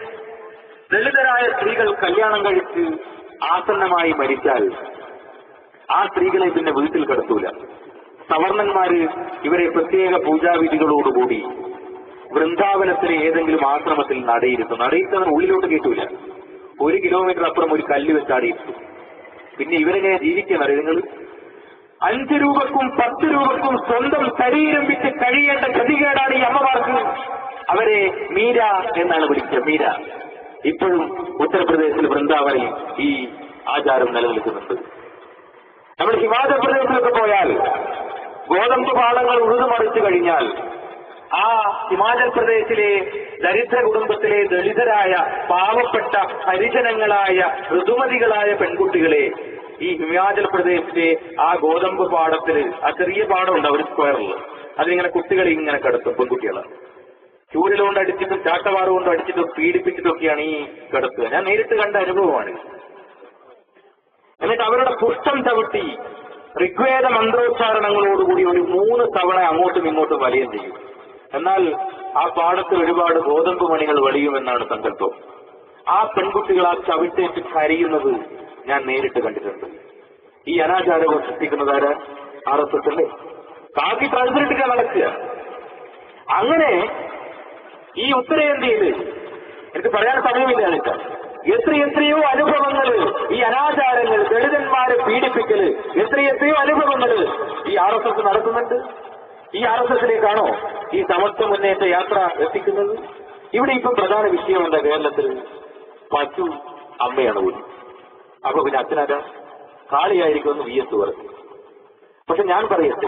S1: ദളിതരായ സ്ത്രീകൾ കല്യാണം കഴിച്ച് ആസന്നമായി മരിച്ചാൽ ആ സ്ത്രീകളെ പിന്നെ വീട്ടിൽ കടത്തൂല സവർണന്മാര് ഇവരെ പ്രത്യേക പൂജാവിധികളോടുകൂടി വൃന്ദാവനത്തിലെ ഏതെങ്കിലും ആശ്രമത്തിൽ നടയിരുത്തും നടയിരുത്തവർ ഉള്ളിലോട്ട് കേട്ടൂല ഒരു കിലോമീറ്റർ അപ്പുറം ഒരു കല്ല് വെച്ച് അടിയിട്ടു പിന്നെ ഇവരെങ്ങനെ ജീവിക്കണം നിങ്ങൾ അഞ്ച് രൂപക്കും പത്ത് രൂപക്കും സ്വന്തം ശരീരം വിറ്റ് കഴിയേണ്ട ഗതികേടാണ് ഈ അമ്മമാർക്ക് അവരെ മീര എന്നാണ് വിളിക്കുക മീര ഇപ്പോഴും ഉത്തർപ്രദേശിൽ വൃന്ദാവനിൽ ഈ ആചാരം നിലനിൽക്കുന്നുണ്ട് നമ്മൾ ഹിമാചൽ പ്രദേശിലൊക്കെ പോയാൽ ഗോതമ്പ് പാടങ്ങൾ ഉഴുതുമറിച്ചു കഴിഞ്ഞാൽ ആ ഹിമാചൽ പ്രദേശിലെ ദരിദ്ര കുടുംബത്തിലെ ദളിതരായ പാവപ്പെട്ട ഹരിജനങ്ങളായ ഋതുമതികളായ പെൺകുട്ടികളെ ഈ ഹിമാചൽ പ്രദേശിലെ ആ ഗോതമ്പ് പാടത്തിൽ ആ ചെറിയ പാടമുണ്ട് ഒരു സ്ക്വയറിൽ അതിലിങ്ങനെ കുട്ടികളെ ഇങ്ങനെ കിടത്തും പെൺകുട്ടികളെ ചൂരലുകൊണ്ട് അടിച്ചിട്ടും ചാട്ടവാറ് കൊണ്ട് അടിച്ചിട്ടും പീഡിപ്പിച്ചിട്ടൊക്കെയാണ് ഈ കിടത്തുക ഞാൻ നേരിട്ട് കണ്ട അനുഭവമാണ് എന്നിട്ട് അവരുടെ പുഷ്ടം ചവിട്ടി ഋഗ്വേദ മന്ത്രോച്ചാരണങ്ങളോടുകൂടി ഒരു മൂന്ന് തവണ അങ്ങോട്ടും ഇങ്ങോട്ടും വലയം ചെയ്യും എന്നാൽ ആ പാടത്തിൽ ഒരുപാട് ഗോതമ്പ് മണികൾ വളിയുമെന്നാണ് സങ്കല്പം ആ പെൺകുട്ടികൾ ആ ചവിട്ടേറ്റ് കരയുന്നത് ഞാൻ നേരിട്ട് കണ്ടിട്ടുണ്ട് ഈ അനാചാരവും സൃഷ്ടിക്കുന്നത് ആരാ ആർ എസ് എസ് അല്ലേ കാക്കി ട്രാൻസ്പെറന്റ് നടക്കുക അങ്ങനെ ഈ ഉത്തരേന്ത്യയിൽ എനിക്ക് പറയാൻ സമയമില്ല എനിക്ക് എത്ര എത്രയോ അനുഭവങ്ങൾ ഈ അനാചാരങ്ങൾ ദളിതന്മാരെ പീഡിപ്പിക്കല് എത്ര എത്രയോ അനുഭവങ്ങൾ ഈ ആർ എസ് എസ് നടത്തുന്നുണ്ട് ഈ ആർ എസ് എസിലേക്കാണോ ഈ സമത്വ മുന്നേറ്റ യാത്ര എത്തിക്കുന്നത് ഇവിടെ ഇപ്പം പ്രധാന വിഷയം എന്താ കേരളത്തിൽ പശു അമ്മയാണ് പോലും അപ്പൊ പിന്നെ അച്ഛനാരാ കാളിയായിരിക്കുമെന്ന് വി എസ് പറഞ്ഞു പക്ഷെ ഞാൻ പറയട്ടെ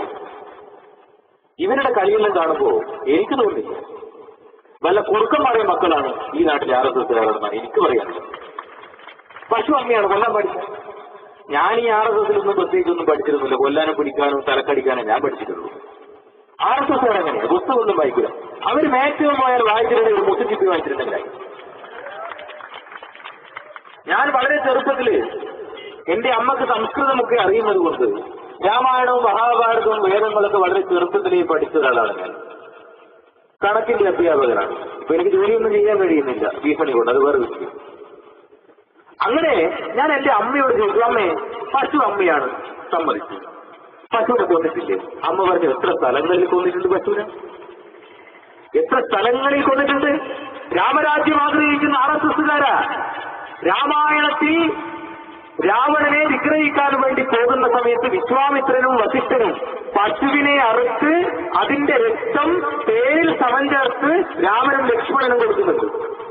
S1: ഇവരുടെ കളിയെല്ലാം കാണുമ്പോ എനിക്ക് തോന്നില്ല വല്ല കുറുക്കന്മാരെ മക്കളാണ് ഈ നാട്ടിൽ ആർ എസ് എസ് എനിക്ക് പറയാനുള്ളത് പശു അമ്മയാണ് കൊല്ലാൻ പഠിച്ചത് ഞാൻ ഈ ആർ എസ് എസിലൊന്നും പ്രത്യേകിച്ചൊന്നും പഠിച്ചിരുന്നില്ല കൊല്ലാനും പിടിക്കാനും തലക്കടിക്കാനും ഞാൻ പഠിച്ചിട്ടുള്ളൂ ആർ എസ് എസ് അങ്ങനെയാണ് പുസ്തകമൊന്നും വായിക്കില്ല അവർ മാക്സിമം പോയാൽ വായിച്ചിട്ടുണ്ടെങ്കിൽ ഒരു മുത്തുചിപ്പി വായിച്ചിട്ടുണ്ടെങ്കിലായി ഞാൻ വളരെ ചെറുപ്പത്തില് എന്റെ അമ്മക്ക് സംസ്കൃതമൊക്കെ അറിയുന്നത് കൊണ്ട് രാമായണവും മഹാഭാരതവും വേദങ്ങളൊക്കെ വളരെ ചെറുപ്പത്തിലേ പഠിച്ച ഒരാളാണ് ഞാൻ കണക്കിന്റെ അധ്യാപകനാണ് ഇപ്പൊ എനിക്ക് ജോലിയൊന്നും ചെയ്യാൻ കഴിയുന്നില്ല ഭീഷണി കൊണ്ട് അത് വേറെ വിഷയം അങ്ങനെ ഞാൻ എന്റെ അമ്മയോട് ചോദിച്ചു അമ്മേ പശു അമ്മയാണ് സമ്മതിച്ചു പശുവിനെ കൊന്നിട്ടില്ലേ അമ്മ പറഞ്ഞു എത്ര സ്ഥലങ്ങളിൽ കൊന്നിട്ടുണ്ട് പശുവിനെ എത്ര സ്ഥലങ്ങളിൽ കൊന്നിട്ടുണ്ട് രാമരാജ്യം ആഗ്രഹിക്കുന്ന ആർ എസ് എസുകാരാ രാമായണത്തിൽ രാവണനെ വിഗ്രഹിക്കാൻ വേണ്ടി പോകുന്ന സമയത്ത്
S2: വിശ്വാമിത്രനും വസിഷ്ഠനും പശുവിനെ അറുത്ത് അതിന്റെ രക്തം തേനിൽ സമം ചേർത്ത് രാമനും ലക്ഷ്മണനും കൊടുക്കുന്നുണ്ട്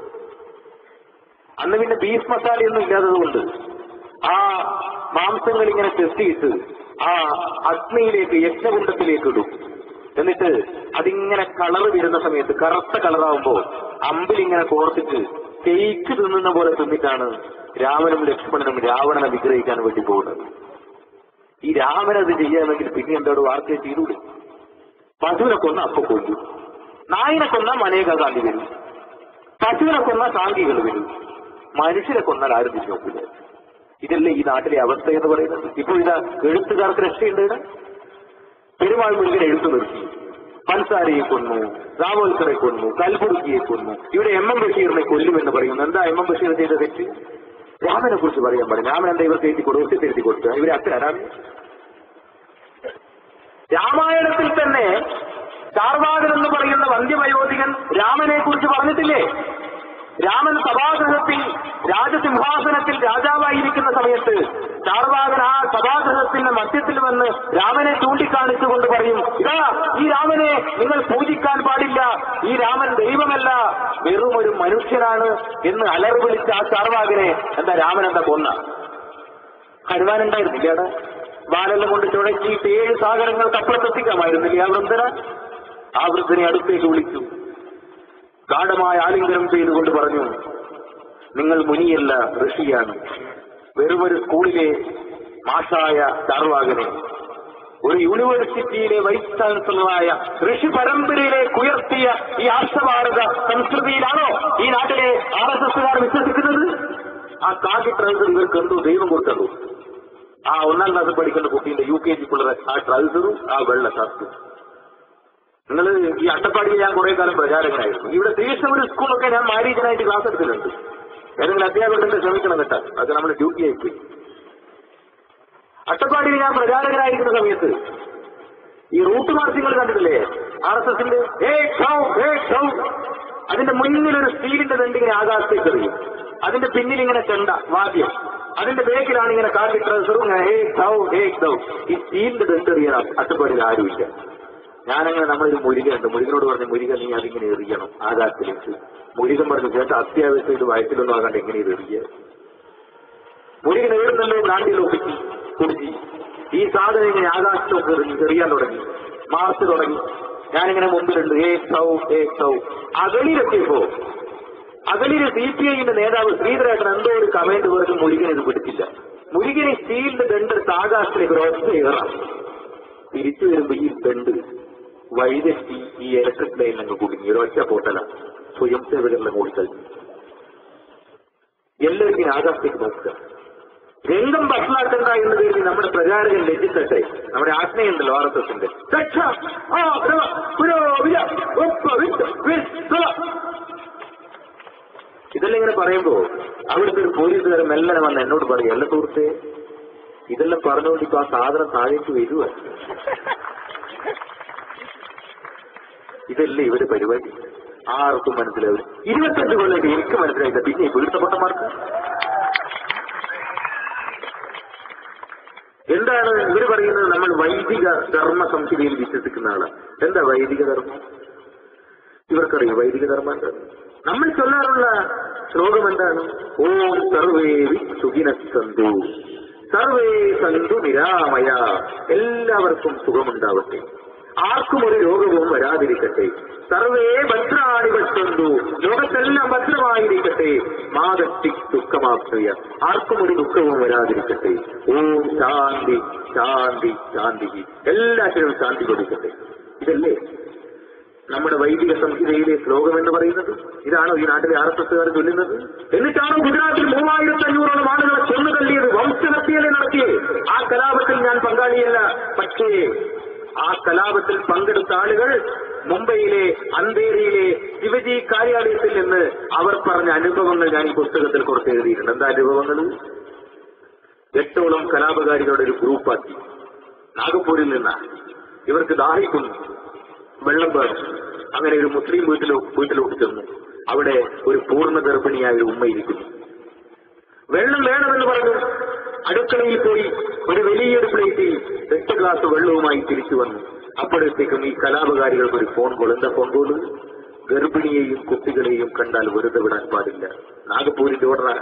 S2: അന്ന് പിന്നെ ബീഫ് മസാലയൊന്നും ഇല്ലാത്തതുകൊണ്ട് ആ മാംസങ്ങൾ ഇങ്ങനെ ചെത്തിയിട്ട് ആ അഗ്നിയിലേക്ക് യജ്ഞകുണ്ടത്തിലേക്ക് ഇടും എന്നിട്ട് അതിങ്ങനെ കളറ് വരുന്ന സമയത്ത് കറുത്ത കളറാവുമ്പോ അമ്പിലിങ്ങനെ കോർത്തിട്ട് കേക്ക് തിന്നുന്ന പോലെ തിന്നിട്ടാണ് രാമനും ലക്ഷ്മണനും രാവണനെ വിഗ്രഹിക്കാൻ വേണ്ടി പോകുന്നത് ഈ രാമൻ അത് ചെയ്യാമെങ്കിൽ പിന്നെ എന്തോട് വാർത്ത ചെയ്തൂടെ പശുവിനെ കൊന്ന അപ്പൊ കൊല്ലും നായിനെ കൊന്ന മനേക ഗാന്ധി വരും പശുവിനെ കൊന്ന സാങ്കികൾ വരും മനുഷ്യരെ കൊന്നാൽ ആരും തിരിഞ്ഞു നോക്കില്ല ഇതല്ലേ ഈ നാട്ടിലെ അവസ്ഥ എന്ന് പറയുന്നത് ഇപ്പോൾ ഇതാ എഴുത്തുകാർക്ക് രക്ഷയുണ്ട് ഇവിടെ പെരുമാൾ മുരുകൻ എഴുത്തു നിർത്തി പൻസാരയെ കൊന്നു ദാവോൽക്കറെ കൊന്നു കൽബുർഗിയെ കൊന്നു ഇവിടെ എം എം ബഷീറിനെ കൊല്ലുമെന്ന് പറയുന്നു എന്താ എം എം ബഷീർ ചെയ്ത തെറ്റ് രാമനെ കുറിച്ച് പറയാൻ പാടില്ല രാമൻ എന്താ ഇവർക്ക് എഴുതി കൊടുത്ത് എഴുതി കൊടുത്തു ഇവരെ അച്ഛനാണ് രാമായണത്തിൽ തന്നെ ചാർവാകൻ എന്ന് പറയുന്ന വന്ധ്യവയോധികൻ രാമനെ കുറിച്ച് പറഞ്ഞിട്ടില്ലേ രാമൻ സഭാഗൃഹത്തിൽ രാജസിംഹാസനത്തിൽ രാജാവായിരിക്കുന്ന സമയത്ത് ചാർവാകൻ ആ സഭാഗൃഹത്തിന്റെ മധ്യത്തിൽ വന്ന് രാമനെ ചൂണ്ടിക്കാണിച്ചുകൊണ്ട് പറയും ഇതാ ഈ രാമനെ നിങ്ങൾ പൂജിക്കാൻ പാടില്ല ഈ രാമൻ ദൈവമല്ല വെറും ഒരു മനുഷ്യനാണ് എന്ന് അലർ വിളിച്ച ആ ചാർവാകനെ എന്താ രാമൻ എന്താ കൊന്ന ഹനുമാനുണ്ടായിരുന്നില്ല അവിടെ വാലെല്ലാം കൊണ്ട് ചുഴച്ചിയിട്ട് ഏഴ് സാഗരങ്ങൾക്ക് അപ്പുറത്തെത്തിക്കാമായിരുന്നില്ല ആ വൃദ്ധന ആ വൃദ്ധനെ അടുത്തേക്ക് വിളിച്ചു ഗാഠമായ ആലിംഗനം ചെയ്തുകൊണ്ട് പറഞ്ഞു നിങ്ങൾ മുനിയല്ല ഋഷിയാണ് വെറുമൊരു സ്കൂളിലെ മാഷായ ചാർവാകനെ ഒരു യൂണിവേഴ്സിറ്റിയിലെ വൈസ് ചാൻസലറായ ഋഷി പരമ്പരയിലേക്ക് ഉയർത്തിയ ഈ ആർഷഭാരത സംസ്കൃതിയിലാണോ ഈ നാട്ടിലെ ആർ എസ് എസുകാർ വിശ്വസിക്കുന്നത് ആ കാക്കി ട്രൗസർ ഇവർക്ക് എന്തോ ദൈവം കൊടുത്തതു ആ ഒന്നാം ക്ലാസ് പഠിക്കുന്ന കുട്ടീന്റെ യു കെ ജി പിള്ളേരെ ആ ട്രൗസറും ആ വെള്ള ഷർട്ടും നിങ്ങൾ ഈ അട്ടപ്പാടിയിൽ ഞാൻ കുറെ കാലം പ്രചാരകനായിരുന്നു ഇവിടെ ദേശം ഒരു സ്കൂളൊക്കെ ഞാൻ മാരീജനായിട്ട് ക്ലാസ് എടുത്തിട്ടുണ്ട് ഏതെങ്കിലും അധ്യാപകരുടെ ശ്രമിക്കണം കേട്ടോ അത് നമ്മുടെ ഡ്യൂട്ടി ആയിപ്പോയി അട്ടപ്പാടിയിൽ ഞാൻ പ്രചാരകനായിരിക്കുന്ന സമയത്ത് ഈ റൂട്ട് മാർച്ചിങ്ങൾ കണ്ടിട്ടില്ലേ ആർ എസ് എസിന്റെ ഏ ഷൗ ഏ ഷൗ അതിന്റെ മുന്നിൽ ഒരു സ്റ്റീലിന്റെ ദണ്ട് ഇങ്ങനെ ആകാശത്തേക്ക് എറിയും അതിന്റെ പിന്നിൽ ഇങ്ങനെ ചെണ്ട വാദ്യം അതിന്റെ ബേക്കിലാണ് ഇങ്ങനെ കാക്കി ട്രൗസറും ഇങ്ങനെ ഹേ ഷൗ ഹേ ഷൗ ഈ സ്റ്റീലിന്റെ ദണ്ട് എറിയാൻ അട്ടപ്പാടിയിൽ ആരുമില്ല ഞാനങ്ങനെ നമ്മളൊരു മുരുകനുണ്ട് മുരുകനോട് പറഞ്ഞു മുരുക നീ അതിങ്ങനെ എറിയണം ആകാശത്തിലേക്ക് മുരുകൻ പറഞ്ഞു ചേട്ടാ അത്യാവശ്യം ഇത് വയറ്റിലൊന്നും ആകാണ്ട് എങ്ങനെ ഇത് എറിയ മുരുകൻ എഴുന്നല്ലോ നാട്ടിൽ ഒപ്പിച്ച് കുടിച്ച് ഈ സാധനം ഇങ്ങനെ ആകാശത്തൊക്കെ എറിഞ്ഞ് എറിയാൻ തുടങ്ങി മാർച്ച് തുടങ്ങി ഞാനിങ്ങനെ മുമ്പിലുണ്ട് ഏ സൗ ഏ സൗ അകലിലെത്തിയപ്പോ അകലില് സി പി ഐന്റെ നേതാവ് ശ്രീധരേട്ടൻ എന്തോ ഒരു കമന്റ് പറഞ്ഞ് മുരുകൻ ഇത് പിടിച്ചില്ല മുരുകന് സ്റ്റീലിന്റെ ദണ്ടെടുത്ത് ആകാശത്തിലേക്ക് ഒരു ഒറ്റ ഏറാം തിരിച്ചു വരുമ്പോ ഈ ദണ്ട് വഴിതെറ്റി ഈ ഇലക്ട്രിക് ലൈനിൽ അങ്ങ് കുടുങ്ങി ഒരൊറ്റ പൊട്ടല സ്വയം സേവകരിലെ കൂടുതൽ എല്ലാവരും ഇങ്ങനെ ആകാശത്തേക്ക് നോക്കുക രംഗം ഭക്ഷണാക്കണ്ട എന്ന് കരുതി നമ്മുടെ പ്രചാരകൻ ലജ്ജിത്തട്ടെ നമ്മുടെ ആജ്ഞയുണ്ടല്ലോ ആർ എസ് എസിന്റെ രക്ഷ, ആ, രവ, പുരോഹിത, ഒപ്പ, വിത്ത്, വിത്ത്. ഇതെല്ലാം ഇങ്ങനെ പറയുമ്പോ അവിടുത്തെ ഒരു പോലീസുകാരൻ മെല്ലനെ വന്ന് എന്നോട് പറയും അല്ല സുഹൃത്തെ ഇതെല്ലാം പറഞ്ഞുകൊണ്ട് ഇപ്പൊ ആ സാധനം താഴേക്ക് വരുക ഇതല്ലേ ഇവര് പരിപാടി ആർക്കും മനസ്സിലാവില്ല ഇരുപത്തഞ്ച് കൊല്ലം എനിക്ക് മനസ്സിലായില്ല പിന്നെ ഈ വീഴ്ത്തപ്പെട്ടമാർക്ക് എന്താണ് ഇവര് പറയുന്നത് നമ്മൾ വൈദിക ധർമ്മ സംഹിതയിൽ വിശ്വസിക്കുന്ന ആളാണ് എന്താ വൈദിക ധർമ്മം ഇവർക്കറിയാം വൈദിക ധർമ്മം എന്താണ് നമ്മൾ ചൊല്ലാറുള്ള ശ്ലോകം എന്താണ് ഓം സർവേ സുഖിന സന്തു സർവേ സന്തു നിരാമയ എല്ലാവർക്കും സുഖമുണ്ടാവട്ടെ ആർക്കും ഒരു രോഗവും വരാതിരിക്കട്ടെ സർവേ ഭദ്രാണി പറ്റന്തു ലോകത്തെല്ലാം ഭദ്രമായിരിക്കട്ടെ മാതത്തി ദുഃഖമാപ്രിയ ആർക്കും ഒരു ദുഃഖവും വരാതിരിക്കട്ടെ ഓം ശാന്തി ശാന്തി ശാന്തി എല്ലാത്തിനും ശാന്തി കൊടുക്കട്ടെ ഇതല്ലേ നമ്മുടെ വൈദിക സംഹിതയിലെ ശ്ലോകം എന്ന് പറയുന്നത് ഇതാണോ ഈ നാട്ടിലെ ആർ എസ് എസുകാർ ചൊല്ലുന്നത് എന്നിട്ടാണോ ഗുജറാത്തിൽ മൂവായിരത്തി അഞ്ഞൂറോളം ആളുകളെ കൊന്നു തള്ളിയത് വംശഹത്യയല്ലേ നടത്തിയത് ആ കലാപത്തിൽ ഞാൻ പങ്കാളിയല്ല പക്ഷേ ആ കലാപത്തിൽ പങ്കെടുത്ത ആളുകൾ മുംബൈയിലെ അന്തേരിയിലെ ശിവജി കാര്യാലയത്തിൽ നിന്ന് അവർ പറഞ്ഞ അനുഭവങ്ങൾ ഞാൻ ഈ പുസ്തകത്തിൽ കുറച്ച് എഴുതിയിട്ടുണ്ട് എന്താ അനുഭവങ്ങൾ എട്ടോളം കലാപകാരികളുടെ ഒരു ഗ്രൂപ്പാക്കി നാഗപ്പൂരിൽ നിന്നാണ് ഇവർക്ക് ദാഹിക്കുന്നു വെള്ളം വേണം അങ്ങനെ ഒരു മുസ്ലിം വീട്ടിലോ വീട്ടിലോട്ട് ചെന്നു അവിടെ ഒരു പൂർണ്ണ ഗർഭിണിയായ ഒരു ഉമ്മ ഇരിക്കുന്നു വെള്ളം വേണമെന്ന് പറഞ്ഞു അടുക്കളയിൽ പോയി ഒരു വലിയൊരു പ്ലേറ്റിൽ എട്ട് ഗ്ലാസ് വെള്ളവുമായി തിരിച്ചു വന്നു അപ്പോഴത്തേക്കും ഈ കലാപകാരികൾക്ക് ഒരു ഫോൺ കോൾ എന്താ ഫോൺ കോള് ഗർഭിണിയെയും കുട്ടികളെയും കണ്ടാൽ വെറുതെ വിടാൻ പാടില്ല നാഗപ്പൂരിന്റെ ഓർഡറാണ്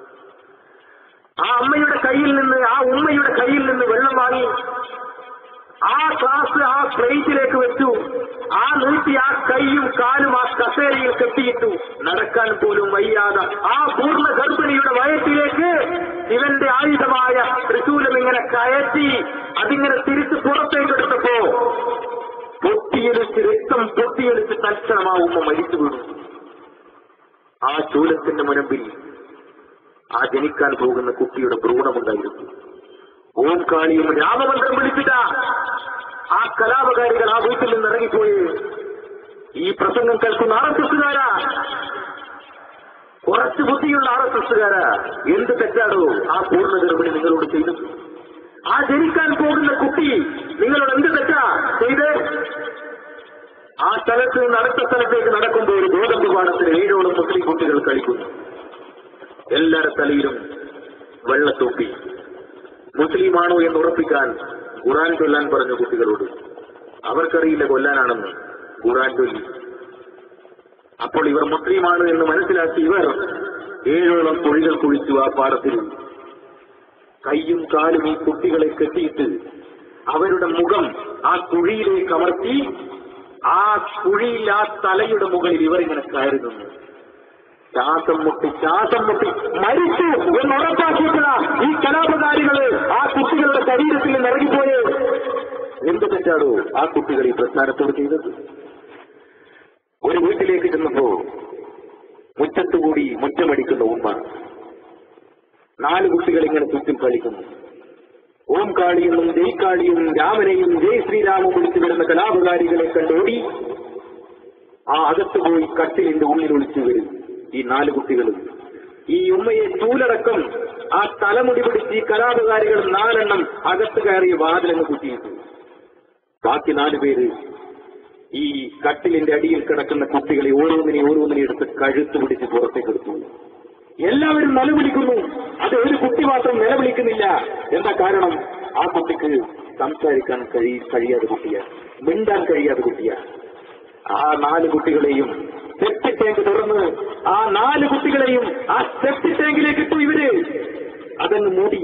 S2: ആ അമ്മയുടെ കയ്യിൽ നിന്ന് ആ ഉമ്മയുടെ കയ്യിൽ നിന്ന് വെള്ളം വാങ്ങി ആ ഗ്ലാസ് ആ പ്ലേറ്റിലേക്ക് വെച്ചു ആ നീട്ടി ആ കൈയും കാലും ആ കസേരയിൽ കെട്ടിയിട്ടു നടക്കാൻ പോലും വയ്യാതെ ആ പൂർണ്ണ ഗർഭിണിയുടെ വയറ്റിലേക്ക് ഇവന്റെ ആയുധമായ തൃശൂലം ഇങ്ങനെ കയറ്റി അതിങ്ങനെ തിരിച്ച് പുറത്തേക്കെടുത്തപ്പോ പൊട്ടിയൊലിച്ച് രക്തം പൊട്ടിയൊലിച്ച് തൽക്ഷണം ആ ഉമ്മ മരിച്ചു വീണു ആ ശൂലത്തിന്റെ മുനമ്പിൽ ആ ജനിക്കാൻ പോകുന്ന കുട്ടിയുടെ ഭ്രൂണമുണ്ടായിരുന്നു ഓം കാളിയും രാമമന്ത്രം വിളിച്ചിട്ട ആ കലാപകാരികൾ ആ വീട്ടിൽ നിന്ന് ഇറങ്ങിപ്പോയി ഈ പ്രസംഗം കേൾക്കുന്ന ആർ എസ് എസുകാരാ കുറച്ച് ബുദ്ധിയുള്ള ആർ എസ് എസുകാരാ എന്ത് തെറ്റാടോ ആ പൂർണ്ണ ഗർഭിണി നിങ്ങളോട് ചെയ്തത് ആ ജനിക്കാൻ പോകുന്ന കുട്ടി നിങ്ങളോട് എന്ത് തെറ്റാ ചെയ്ത് ആ സ്ഥലത്ത് നിന്ന് അടുത്ത സ്ഥലത്തേക്ക് നടക്കുമ്പോൾ ഒരു ഗോതമ്പ് പാടത്തിൽ ഏഴോളം മുസ്ലിം കുട്ടികൾ കളിക്കുന്നു എല്ലാരുടെ തലയിലും വെള്ളത്തൊപ്പി മുസ്ലിമാണോ എന്ന് ഉറപ്പിക്കാൻ ഖുറാൻ ചൊല്ലാൻ പറഞ്ഞു കുട്ടികളോട് അവർക്കറിയില്ല കൊല്ലാനാണെന്ന് ഖുറാൻ ചൊല്ലി അപ്പോൾ ഇവർ മുസ്ലിമാണ് എന്ന് മനസ്സിലാക്കി ഇവർ ഏഴോളം കുഴികൾ കുഴിച്ചു ആ പാടത്തിൽ കൈയും കാലും ഈ കുട്ടികളെ കെട്ടിയിട്ട് അവരുടെ മുഖം ആ കുഴിയിലേക്ക് അമർത്തി ആ കുഴിയിൽ ആ തലയുടെ മുകളിൽ ഇവരിങ്ങനെ കയറി നിന്നു ശ്വാസം മുട്ടി ശ്വാസം മുട്ടി മരിച്ചു എന്ന് ഉറപ്പാക്കിയിട്ടുള്ള ഈ കലാപകാരികള് ആ കുട്ടികളുടെ ശരീരത്തിൽ നിന്ന് ഇറങ്ങിപ്പോയത് എന്ത് തെറ്റാടോ ആ കുട്ടികൾ ഈ പ്രസ്ഥാനത്തോട് ചെയ്തത് ഒരു വീട്ടിലേക്ക് ചെന്നപ്പോ മുറ്റത്തുകൂടി മുറ്റമടിക്കുന്ന ഉമ്മ നാല് കുട്ടികൾ ഇങ്ങനെ ചുറ്റും കളിക്കുന്നു ഓം കാളിയെന്നും ജയ് കാളിയും രാമനെയും ജയ് ശ്രീരാമും വിളിച്ചു വരുന്ന കലാപകാരികളെ കണ്ടോടി ആ അകത്ത് പോയി കട്ടിലിന്റെ ഉള്ളിൽ ഒളിച്ചു വരും ഈ നാല് കുട്ടികൾ ഈ ഉമ്മയെ ചൂലടക്കം ആ തലമുടി പിടിച്ച് ഈ കലാപകാരികൾ നാലെണ്ണം അകത്ത് കയറി വാതിലങ്ങ് കുത്തിയിട്ടു ബാക്കി നാല് പേര് ഈ കട്ടിലിന്റെ അടിയിൽ കിടക്കുന്ന കുട്ടികളെ ഓരോന്നിനെ ഓരോന്നിനെ എടുത്ത് കഴുത്ത് പിടിച്ച് പുറത്തേക്ക് എടുത്തു എല്ലാവരും നിലവിളിക്കുന്നു അത് ഒരു കുട്ടി മാത്രം നിലവിളിക്കുന്നില്ല എന്താ കാരണം ആ കുട്ടിക്ക് സംസാരിക്കാൻ കഴി കഴിയാതെ കുട്ടിയാ മിണ്ടാൻ കഴിയാതെ കുട്ടിയാ ആ നാല് കുട്ടികളെയും സെപ്റ്റി ടാങ്ക് തുറന്ന് ആ നാല് കുട്ടികളെയും ആ സെപ്റ്റി ടാങ്കിലേക്ക് ഇട്ടു ഇവര് അതങ്ങ് മൂടി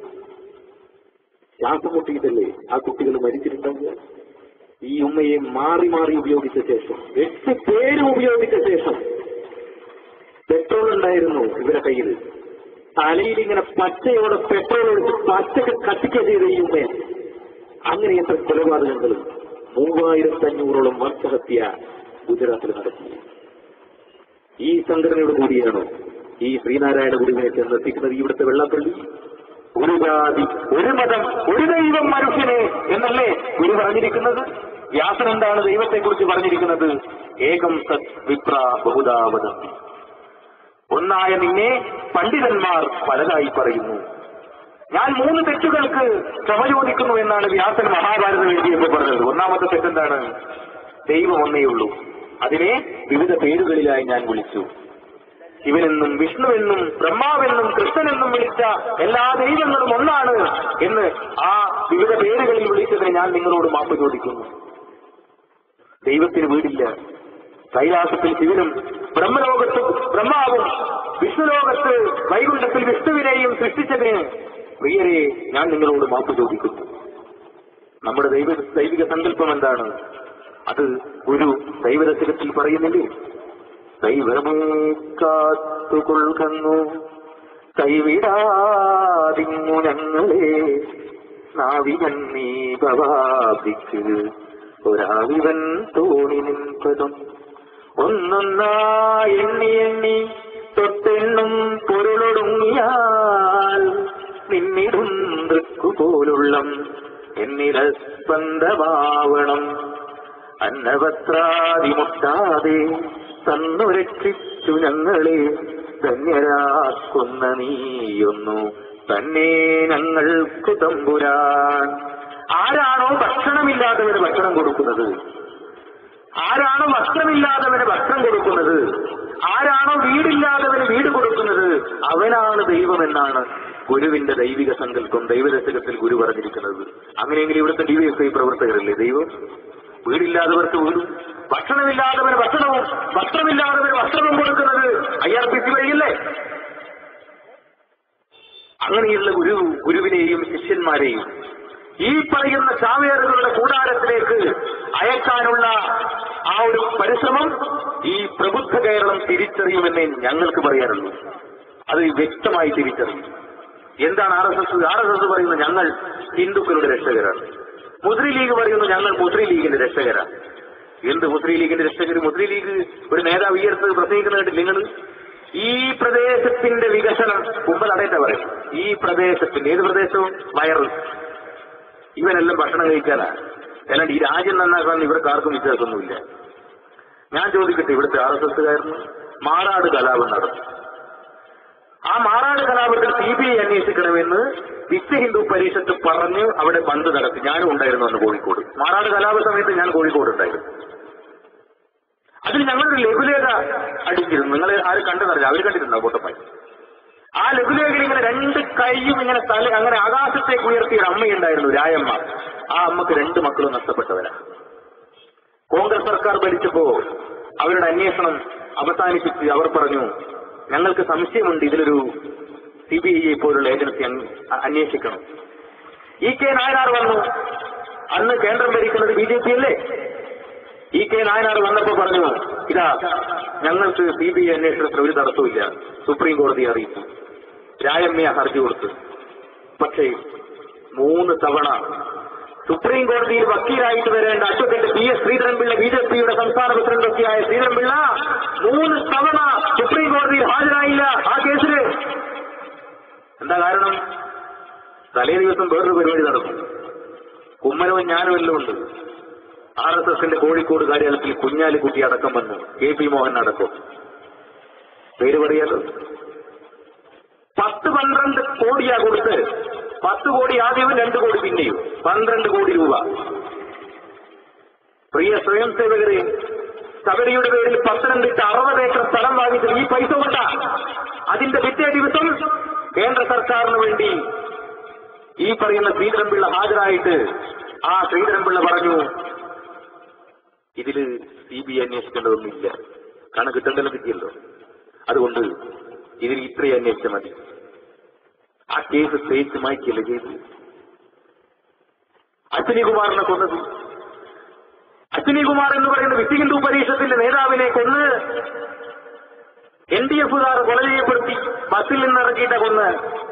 S2: ശ്വാസം മുട്ടിയിട്ടല്ലേ ആ കുട്ടികൾ മരിച്ചിട്ടുണ്ടാവുക ഈ ഉമ്മയെ മാറി മാറി ഉപയോഗിച്ച ശേഷം എട്ട് പേര് ഉപയോഗിച്ച ശേഷം പെട്രോൾ ഉണ്ടായിരുന്നു ഇവരുടെ കയ്യിൽ തലയിൽ ഇങ്ങനെ പച്ചയോടെ പെട്രോൾ ഒഴിച്ച് പച്ചക്ക് കത്തിക്കുക ചെയ്ത ഈ ഉമ്മയെ അങ്ങനെ എത്ര കൊലപാതകങ്ങളും മൂവായിരത്തി അഞ്ഞൂറോളം വർഷഹത്യ ഗുജറാത്തിൽ നടത്തി ഈ സംഘടനയോട് കൂടിയാണോ ഈ ശ്രീനാരായണ ഗുരുവിനെ ചെന്നെത്തിക്കുന്നത് ഇവിടുത്തെ വെള്ളപ്പള്ളി ഒരു ജാതി ഒരു മതം ഒരു ദൈവം മനുഷ്യനെ എന്നല്ലേ ഗുരു പറഞ്ഞിരിക്കുന്നത് വ്യാസൻ എന്താണ് ദൈവത്തെക്കുറിച്ച് പറഞ്ഞിരിക്കുന്നത് ഏകം സത് വിപ്ര ബഹുദാവദന്തി ഒന്നായ നിന്നെ പണ്ഡിതന്മാർ പലതായി പറയുന്നു ഞാൻ മൂന്ന് തെറ്റുകൾക്ക് ക്ഷമ ചോദിക്കുന്നു എന്നാണ് വ്യാസൻ മഹാഭാരതം എഴുതിയപ്പോൾ പറഞ്ഞത് ഒന്നാമത്തെ തെറ്റെന്താണ് ദൈവം ഒന്നേയുള്ളൂ അതിനെ വിവിധ പേരുകളിലായി ഞാൻ വിളിച്ചു ശിവനെന്നും വിഷ്ണുവെന്നും ബ്രഹ്മാവെന്നും കൃഷ്ണനെന്നും വിളിച്ച എല്ലാ ദൈവങ്ങളും ഒന്നാണ് എന്ന് ആ വിവിധ പേരുകളിൽ വിളിച്ചതിന് ഞാൻ നിങ്ങളോട് മാപ്പ് ചോദിക്കുന്നു ദൈവത്തിന് വീടില്ല കൈലാസത്തിൽ ശിവനും ബ്രഹ്മലോകത്ത് ബ്രഹ്മാവും വിഷ്ണുലോകത്ത് വൈകുണ്ഠത്തിൽ വിഷ്ണുവിനെയും സൃഷ്ടിച്ചതിന് പ്രിയരെ ഞാൻ നിങ്ങളോട് മാപ്പ് ചോദിക്കുന്നു നമ്മുടെ ദൈവ ദൈവിക സങ്കല്പം എന്താണ് അത് ഒരു ദൈവരചനത്തിൽ പറയുന്നില്ലേ ദൈവമേ കാത്തുകൊള്ളുന്നു കൈവിടാതിങ്ങു ഞങ്ങളെ നാവികൻ നീ ഭവാദിക്ക് ഒരാവിവൻ തോണി നിൻപതും ഒന്നൊന്നായി എണ്ണി എണ്ണി തൊട്ടെണ്ണും പൊരുളൊടുങ്ങിയാൽ നിന്നിടും പോലുള്ളം എന്നില സ്പന്ദമാവണം അന്നവത്രാതിമുട്ടാതെ തന്നു രക്ഷിച്ചു ഞങ്ങളെ ധന്യരാക്കുന്ന നീയൊന്നു തന്നെ ഞങ്ങൾക്ക് തമ്പുരാൻ ആരാണോ ഭക്ഷണമില്ലാത്തവന് ഭക്ഷണം കൊടുക്കുന്നത് ആരാണോ വസ്ത്രമില്ലാത്തവന് വസ്ത്രം കൊടുക്കുന്നത് ആരാണോ വീടില്ലാത്തവന് വീട് കൊടുക്കുന്നത് അവനാണ് ദൈവമെന്നാണ് ഗുരുവിന്റെ ദൈവിക സങ്കല്പം ദൈവദശകത്തിൽ ഗുരു പറഞ്ഞിരിക്കുന്നത് അങ്ങനെയെങ്കിൽ ഇവിടുത്തെ ഡിവൈഎഫ്ഐ പ്രവർത്തകരല്ലേ ദൈവം വീടില്ലാത്തവർക്ക് വീടും ഭക്ഷണമില്ലാത്തവന് ഭക്ഷണവും വസ്ത്രമില്ലാത്തവന് വസ്ത്രവും കൊടുക്കുന്നത് ഐ ആർ പി സി വഴിയല്ലേ അങ്ങനെയുള്ള ഗുരു ഗുരുവിനെയും ശിഷ്യന്മാരെയും ഈ പറയുന്ന ചാവേറുകളുടെ കൂടാരത്തിലേക്ക് അയക്കാനുള്ള ആ ഒരു പരിശ്രമം ഈ പ്രബുദ്ധ കേരളം തിരിച്ചറിയുമെന്നേ ഞങ്ങൾക്ക് പറയാനുള്ളൂ അത് വ്യക്തമായി തിരിച്ചറിയും എന്താണ് R S S R S S പറയുന്നത് ഞങ്ങൾ ഹിന്ദുക്കളുടെ രക്ഷകരാണ് മുസ്ലിം ലീഗ് പറയുന്നു ഞങ്ങൾ മുസ്ലിം ലീഗിന്റെ രക്ഷകരാണ് എന്ത് മുസ്ലിം ലീഗിന്റെ രക്ഷകർ മുസ്ലിം ലീഗ് ഒരു നേതാവ് ഈ അടുത്ത് പ്രസംഗിക്കുന്ന കേട്ടില്ല നിങ്ങൾ ഈ പ്രദേശത്തിന്റെ വികസനം മുമ്പ് നടേറ്റ പറയും ഈ പ്രദേശത്തിന്റെ ഏത് പ്രദേശവും വയറ് ഇവനെല്ലാം ഭക്ഷണം കഴിക്കാനാ അല്ലാണ്ട് ഈ രാജ്യം നന്നാക്കാൻ ഇവർക്ക് ആർക്കും വിശ്വാസമൊന്നുമില്ല ഞാൻ ചോദിക്കട്ടെ ഇവിടുത്തെ ആർ എസ് എസ്സുകാരന് മാറാട് കലാപം നടന്നു ആ മാറാട് കലാപത്തിൽ സി ബി ഐ അന്വേഷിക്കണമെന്ന് വിശ്വ ഹിന്ദു പരിഷത്ത് പറഞ്ഞ് അവിടെ ബന്ദ് നടത്തി ഞാനും ഉണ്ടായിരുന്നു അന്ന് കോഴിക്കോട് മാറാട് കലാപ സമയത്ത് ഞാൻ കോഴിക്കോട് ഉണ്ടായിരുന്നു അതിൽ ഞങ്ങളൊരു ലഘുലേഖ അടിച്ചിരുന്നു നിങ്ങൾ ആരും കണ്ടെന്നറിയില്ല അവർ കണ്ടിട്ടുണ്ടോ കോട്ടപ്പായി ആ ലഘുലേഖയിൽ ഇങ്ങനെ രണ്ട് കൈയും ഇങ്ങനെ തല അങ്ങനെ ആകാശത്തേക്ക് ഉയർത്തിയ ഒരു അമ്മയുണ്ടായിരുന്നു രായമ്മ ആ അമ്മക്ക് രണ്ട് മക്കളും നഷ്ടപ്പെട്ടവരാ കോൺഗ്രസ് സർക്കാർ ഭരിച്ചപ്പോ അവരുടെ അന്വേഷണം അവസാനിപ്പിച്ച് അവർ പറഞ്ഞു ഞങ്ങൾക്ക് സംശയമുണ്ട് ഇതിലൊരു സി ബി ഐ പോലുള്ള ഏജൻസി അന്വ- അന്വേഷിക്കണം ഇ കെ നായനാർ വന്നു അന്ന് കേന്ദ്രം ഭരിക്കുന്നത് ബി ജെ പി അല്ലേ ഇ കെ നായനാർ വന്നപ്പോ പറഞ്ഞു ഇതാ ഞങ്ങൾക്ക് സി ബി ഐ അന്വേഷണത്തിന് ഒരു തടസ്സമില്ല സുപ്രീം കോടതിയെ അറിയിച്ചു രായമ്മയെ ഹർജി കൊടുത്തു പക്ഷേ മൂന്ന് തവണ സുപ്രീം കോടതിയിൽ വക്കീലായിട്ട് വരേണ്ട advocate P S Sreedharan Pillai B J പിയുടെ സംസ്ഥാന പ്രസിഡന്റൊക്കെയായ ശ്രീധരൻപിള്ള മൂന്ന് തവണ സുപ്രീം കോടതിയിൽ ഹാജരായില്ല ആ കേസില് എന്താ കാരണം തലേ ദിവസം വേറൊരു പരിപാടി നടന്നു കുമ്മനവും ഞാനും എല്ലാം ഉണ്ട് ആർ എസ് എസിന്റെ കോഴിക്കോട് കാര്യാലയത്തിൽ കുഞ്ഞാലിക്കുട്ടി അടക്കം വന്നു കെ പി മോഹൻ അടക്കം പേര് പറയാലോ പത്ത് പന്ത്രണ്ട് കോടിയാ കൊടുത്ത് പത്ത് കോടി ആദ്യവും രണ്ട് കോടി പിന്നെയും പന്ത്രണ്ട് കോടി രൂപ പ്രിയ സ്വയം സേവകരെ ശബരിയുടെ പേരിൽ പത്തനംതിട്ട അറുപത് ഏക്കർ സ്ഥലം വാങ്ങിച്ചത് ഈ പൈസ കൊണ്ടാ അതിന്റെ പിറ്റേ ദിവസം കേന്ദ്ര സർക്കാരിന് വേണ്ടി ഈ പറയുന്ന ശ്രീധരൻപിള്ള ഹാജരായിട്ട് ആ ശ്രീധരൻപിള്ള പറഞ്ഞു ഇതില് സി ബി ഐ അന്വേഷിക്കേണ്ടതൊന്നുമില്ല കാരണം കിട്ടേണ്ടല്ലോ കിട്ടിയല്ലോ അതുകൊണ്ട് ഇതിൽ ഇത്രയും അന്വേഷിച്ചാൽ മതി ആ കേസ് തേച്ച് മാറ്റിയല്ലേ ചെയ്തു അശ്വിനി കുമാറിനെ കൊന്നത് അശ്വിനി കുമാർ എന്ന് പറയുന്ന വിശ്വ ഹിന്ദു പരീക്ഷത്തിന്റെ നേതാവിനെ കൊന്ന് എൻ ഡി എഫുകാർ കൊല ചെയ്യപ്പെടുത്തി ബസ്സിൽ നിന്ന് ഇറക്കിയിട്ട കൊന്ന്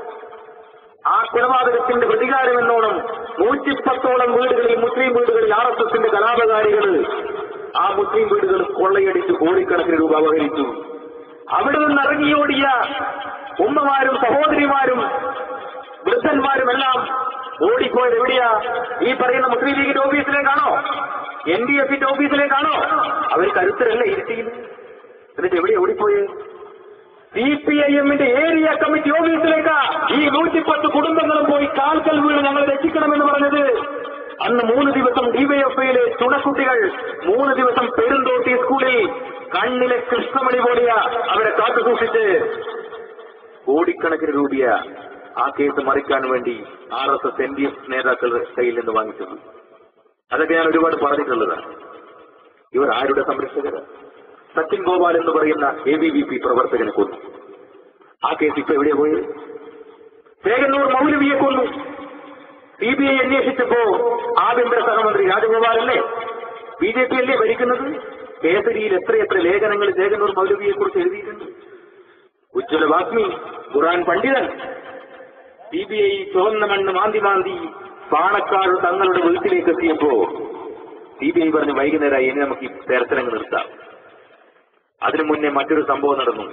S2: ആ കൊലപാതകത്തിന്റെ പ്രതികാരം എന്നോണം നൂറ്റിപ്പത്തോളം വീടുകളിൽ മുസ്ലിം വീടുകളിൽ ആർ എസ് എസിന്റെ കലാപകാരികൾ ആ മുസ്ലിം വീടുകൾ കൊള്ളയടിച്ച് കോടിക്കണക്കിന് രൂപ അപഹരിച്ചു അവിടെ നിന്ന് ഇറങ്ങിയോടിയ ഉമ്മമാരും സഹോദരിമാരും വൃദ്ധന്മാരും എല്ലാം ഓടിപ്പോയത് എവിടെയാ ഈ പറയുന്ന മുസ്ലിം ലീഗിന്റെ ഓഫീസിലേക്കാണോ എൻ ഡി എഫിന്റെ ഓഫീസിലേക്കാണോ അവർ കരുത്തരല്ലേ ഇരുത്തിയിൽ എന്നിട്ട് എവിടെ ഓടിപ്പോയേ സി പി ഐ എമ്മിന്റെ ഏരിയ കമ്മിറ്റി ഓഫീസിലേക്കാ ഈ നൂറ്റിപ്പത്ത് കുടുംബങ്ങളും പോയി കാൽക്കൽ വീണ് ഞങ്ങൾ രക്ഷിക്കണമെന്ന് പറഞ്ഞത് അന്ന് മൂന്ന് ദിവസം ഡിവൈഎഫ്ഐയിലെ ചുണക്കുട്ടികൾ മൂന്ന് ദിവസം പെരുന്തോട്ടി സ്കൂളിൽ കണ്ണിലെ കൃഷ്ണമണി പോലെയാ അവരെ കാത്തു സൂക്ഷിച്ച് കോടിക്കണക്കിന് രൂപയ ആ കേസ് മറിക്കാൻ വേണ്ടി R S S N D F നേതാക്കളുടെ കയ്യിൽ നിന്ന് വാങ്ങിച്ചത് അതൊക്കെ ഞാൻ ഒരുപാട് പറഞ്ഞിട്ടുള്ളതാണ് ഇവർ ആരുടെ സംരക്ഷകരാണ് സച്ചിൻ ഗോപാൽ എന്ന് പറയുന്ന എ ബി വി പി പ്രവർത്തകനെ കൊന്നു ആ കേസ് ഇപ്പൊ എവിടെയാ പോയത് ചേകന്നൂർ മൗലവിയെ കൊന്നു സി ബി ഐ അന്വേഷിച്ചപ്പോ ആഭ്യന്തര സഹമന്ത്രി രാജഗോപാലല്ലേ ബി ജെ പി അല്ലേ ഭരിക്കുന്നത് കേസരിയിൽ എത്രയെത്ര ലേഖനങ്ങൾ ചേകന്നൂർ മൗലവിയെ കുറിച്ച് എഴുതിയിട്ടുണ്ട് ഉജ്ജ്വല വാഗ്മി ഖുറാൻ പണ്ഡിതൻ സി ബി ഐ ചുവന്ന മണ്ണ് മാന്തി മാന്തി പാണക്കാട് തങ്ങളുടെ വീട്ടിലേക്ക് എത്തിയപ്പോ സി ബി ഐ പറഞ്ഞു വൈകുന്നേരമായി ഇനി നമുക്ക് ഈ തെരച്ചിലങ്ങ് നിർത്താം അതിനു മുന്നേ മറ്റൊരു സംഭവം നടന്നു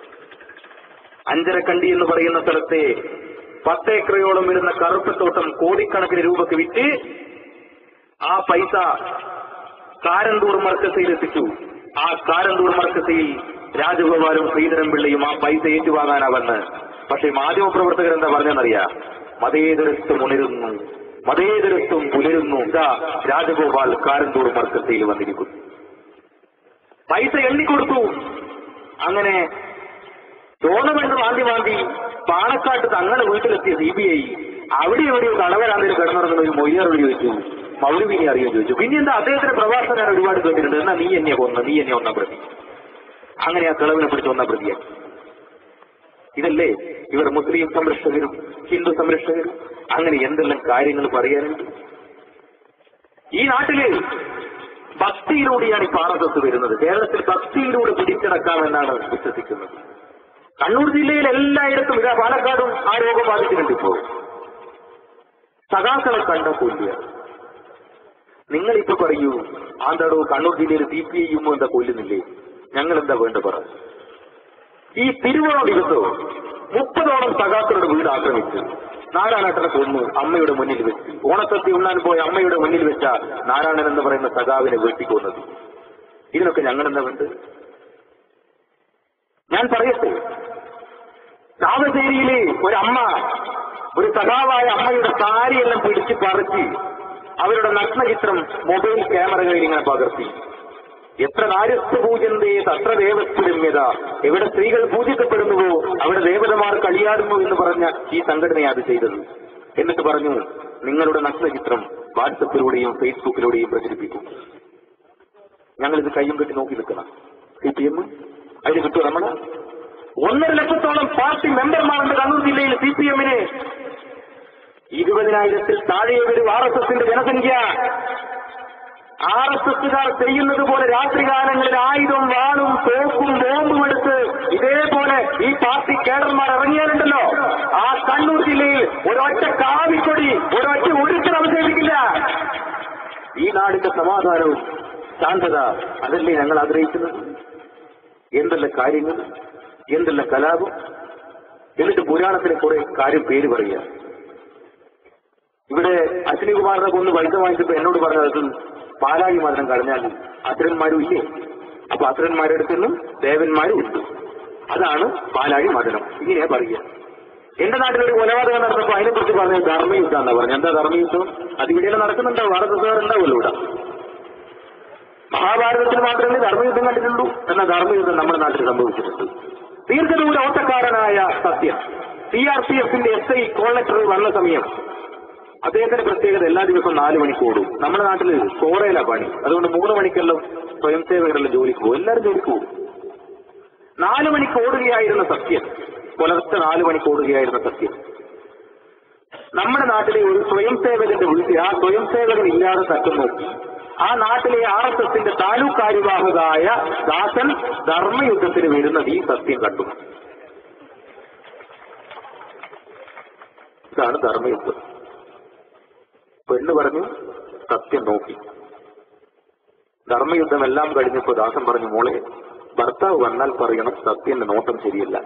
S2: അഞ്ചരക്കണ്ടി എന്ന് പറയുന്ന സ്ഥലത്തെ പത്തേക്കറയോളം വരുന്ന കറുപ്പത്തോട്ടം കോടിക്കണക്കിന് രൂപക്ക് വിറ്റ് ആ പൈസ കാരന്തൂർ മർക്കസയിൽ എത്തിച്ചു ആ കാരന്തൂർ മർക്കസയിൽ രാജഗോപാലും ശ്രീധരൻപിള്ളയും ആ പൈസ ഏറ്റുവാങ്ങാനാ വന്ന് പക്ഷേ മാധ്യമപ്രവർത്തകർ എന്താ പറഞ്ഞെന്നറിയാ മതേതരത്വം ഉണരുന്നു മതേതരത്വം പുലരുന്നു ഇതാ രാജഗോപാൽ കാരന്തൂർ മർക്കസയിൽ വന്നിരിക്കുന്നു പൈസ എണ്ണിക്കൊടുത്തു അങ്ങനെ ടൂർണമെന്റ് മാന്തി മാന്തി പാണക്കാട്ട് തങ്ങളുടെ വീട്ടിലെത്തിയ സി ബി ഐ അവിടെ എവിടെയോ കടവരാന്തയിൽ കിടന്നിറങ്ങുന്ന ഒരു മൊയ്യാർ വഴി വെച്ചു മൗലവിനെ അറിയാൻ ചോദിച്ചു പിന്നെ എന്താ അദ്ദേഹത്തിന്റെ പ്രഭാഷണം ഞാൻ ഒരുപാട് കേട്ടിട്ടുണ്ട് എന്നാ നീ എന്നെ കൊന്നു നീ എന്നെ ഒന്നാം പ്രതി അങ്ങനെ ആ കിളവിനെ പിടിച്ച് ഒന്നാം പ്രതിയാക്കി ഇതല്ലേ ഇവർ മുസ്ലിം സംരക്ഷകരും ഹിന്ദു സംരക്ഷകരും അങ്ങനെ എന്തെല്ലാം കാര്യങ്ങൾ പറയാനുണ്ട് ഈ നാട്ടില് ഭക്തിയിലൂടെയാണ് ഈ പാറസത്ത് വരുന്നത് കേരളത്തിൽ ഭക്തിയിലൂടെ പിടിച്ചടക്കാമെന്നാണ് വിശ്വസിക്കുന്നത് കണ്ണൂർ ജില്ലയിൽ എല്ലായിടത്തും ഇതാ പാലക്കാടും ആ രോഗം ബാധിച്ചിട്ടുണ്ട് ഇപ്പോൾ സഖാക്കളെ കണ്ട കൊല്ലുക നിങ്ങളിപ്പോ പറയൂ ആന്താടോ കണ്ണൂർ ജില്ലയിൽ സി പി ഐ എന്താ കൊല്ലുന്നില്ലേ ഞങ്ങൾ എന്താ വേണ്ട പറ ഈ തിരുവോണ ദിവസവും മുപ്പതോളം സഖാക്കളുടെ വീട് ആക്രമിച്ചു നാരായണേട്ടനെ കൊന്നു അമ്മയുടെ മുന്നിൽ വെച്ച് ഓണസദ്യ ഉണ്ണാൻ പോയ അമ്മയുടെ മുന്നിൽ വെച്ച നാരായണൻ എന്ന് പറയുന്ന സഖാവിനെ വെട്ടിക്കൊന്നത് ഇതിനൊക്കെ ഞങ്ങൾ എന്താ വേണ്ടത് ഞാൻ പറയട്ടെ താമരശ്ശേരിയിലെ ഒരമ്മ ഒരു സഖാവായ അമ്മയുടെ സാരിയെല്ലാം പിടിച്ച് പറിച്ച് അവരുടെ നഗ്നചിത്രം മൊബൈൽ ക്യാമറകളിൽ ഇങ്ങനെ പകർത്തി എത്ര നാര്യത്വ പൂജന്തേ തത്ര ദേവസ്വരമ്യത എവിടെ സ്ത്രീകൾ പൂജിക്കപ്പെടുന്നുവോ അവിടെ ദേവതമാർ കളിയാടുന്നു എന്ന് പറഞ്ഞ ഈ സംഘടനയാണ് അത് ചെയ്തത് എന്നിട്ട് പറഞ്ഞു നിങ്ങളുടെ നഗ്നചിത്രം വാട്സപ്പിലൂടെയും ഫേസ്ബുക്കിലൂടെയും പ്രചരിപ്പിക്കും ഞങ്ങളിത് കയ്യും കെട്ടി നോക്കി നിൽക്കണം സി പി എം അതിന് കിട്ടുമോ നമ്മള് ഒന്നര ലക്ഷത്തോളം പാർട്ടി മെമ്പർമാരുണ്ട് കണ്ണൂർ ജില്ലയിൽ സി പി എമ്മിന് ഇരുപതിനായിരത്തിൽ താഴെ വരും ആർ എസ് എസിന്റെ ജനസംഖ്യ ആർ എസ് എസുകാർ ചെയ്യുന്നത് പോലെ രാത്രികാലങ്ങളിൽ ആയുധം വാളും തോക്കും ബോംബും എടുത്ത് ഇതേപോലെ ഈ പാർട്ടി കേഡർമാർ ഇറങ്ങിയാലുണ്ടല്ലോ ആ കണ്ണൂർ ജില്ലയിൽ ഒരൊറ്റ കാവിക്കൊടി ഒരൊറ്റ ഒരുത്തരം അവശേഷിക്കില്ല ഈ നാടിന്റെ സമാധാനവും ശാന്തത അതല്ലേ ഞങ്ങൾ ആഗ്രഹിക്കുന്നത് എന്തെല്ലാം കാര്യങ്ങൾ എന്തെല്ലാം കലാപം എന്നിട്ട് പുരാണത്തിലെ കുറെ കാര്യം പേര് പറയുക ഇവിടെ അശ്വിനികുമാറിനെ കൊന്ന് പൈസ വാങ്ങിച്ചപ്പോ എന്നോട് പറഞ്ഞത് പാലാഴി മരണം കഴിഞ്ഞാൽ അസുരന്മാരും ഇല്ലേ അപ്പൊ അസുരന്മാരുടെ അടുത്ത് നിന്നും ദേവന്മാരും ഉണ്ട് അതാണ് പാലാഴി മരണം ഇങ്ങനെയാ പറയുക എന്റെ നാട്ടിലൊരു കൊലപാതകം നടന്നപ്പോ അതിനെക്കുറിച്ച് പറഞ്ഞത് ധർമ്മയുദ്ധം എന്നാ പറഞ്ഞു എന്താ ധർമ്മയുദ്ധം അത് ഇവിടെ നടക്കുന്നുണ്ടാവും ആർ എസ് എസ് ഉണ്ടാവുമല്ലോ ഇവിടെ മഹാഭാരതത്തിൽ മാത്രമേ ധർമ്മയുദ്ധം കണ്ടിട്ടുള്ളൂ എന്ന ധർമ്മയുദ്ധം നമ്മുടെ നാട്ടിൽ സംഭവിച്ചിട്ടുണ്ട് ദീർഘദൂര ഓട്ടക്കാരനായ സത്യം സി ആർ പി എഫിന്റെ എസ് ഐ കോളക്ടർ വന്ന സമയം അദ്ദേഹത്തിന്റെ പ്രത്യേകത എല്ലാ ദിവസവും നാല് മണിക്ക് ഓടും നമ്മുടെ നാട്ടിൽ കോറയിലാ പണി അതുകൊണ്ട് മൂന്ന് മണിക്കെല്ലാം സ്വയം സേവകരെല്ലാം ജോലിക്ക് പോകും എല്ലാവരും ജോലിക്ക് പോകും നാല് മണിക്ക് ഓടുകയായിരുന്ന സത്യം പുലർച്ചെ നാല് മണിക്ക് ഓടുകയായിരുന്ന സത്യം നമ്മുടെ നാട്ടിലെ ഒരു സ്വയം സേവകന്റെ വീട്ടിൽ ആ സ്വയം സേവകൻ ഇല്ലാതെ തട്ടം നോക്കി ആ നാട്ടിലെ ആർ എസ് എസിന്റെ താലൂക്ക് കാര്യവാഹകായ ദാസൻ ധർമ്മയുദ്ധത്തിന് വരുന്നത് ഈ സത്യം കണ്ടു ഇതാണ് ധർമ്മയുദ്ധം പെണ്ണ് പറഞ്ഞു സത്യം നോക്കി ധർമ്മയുദ്ധം എല്ലാം കഴിഞ്ഞപ്പോ ദാസൻ പറഞ്ഞു മോളെ ഭർത്താവ് വന്നാൽ പറയണം സത്യന്റെ നോട്ടം ശരിയല്ല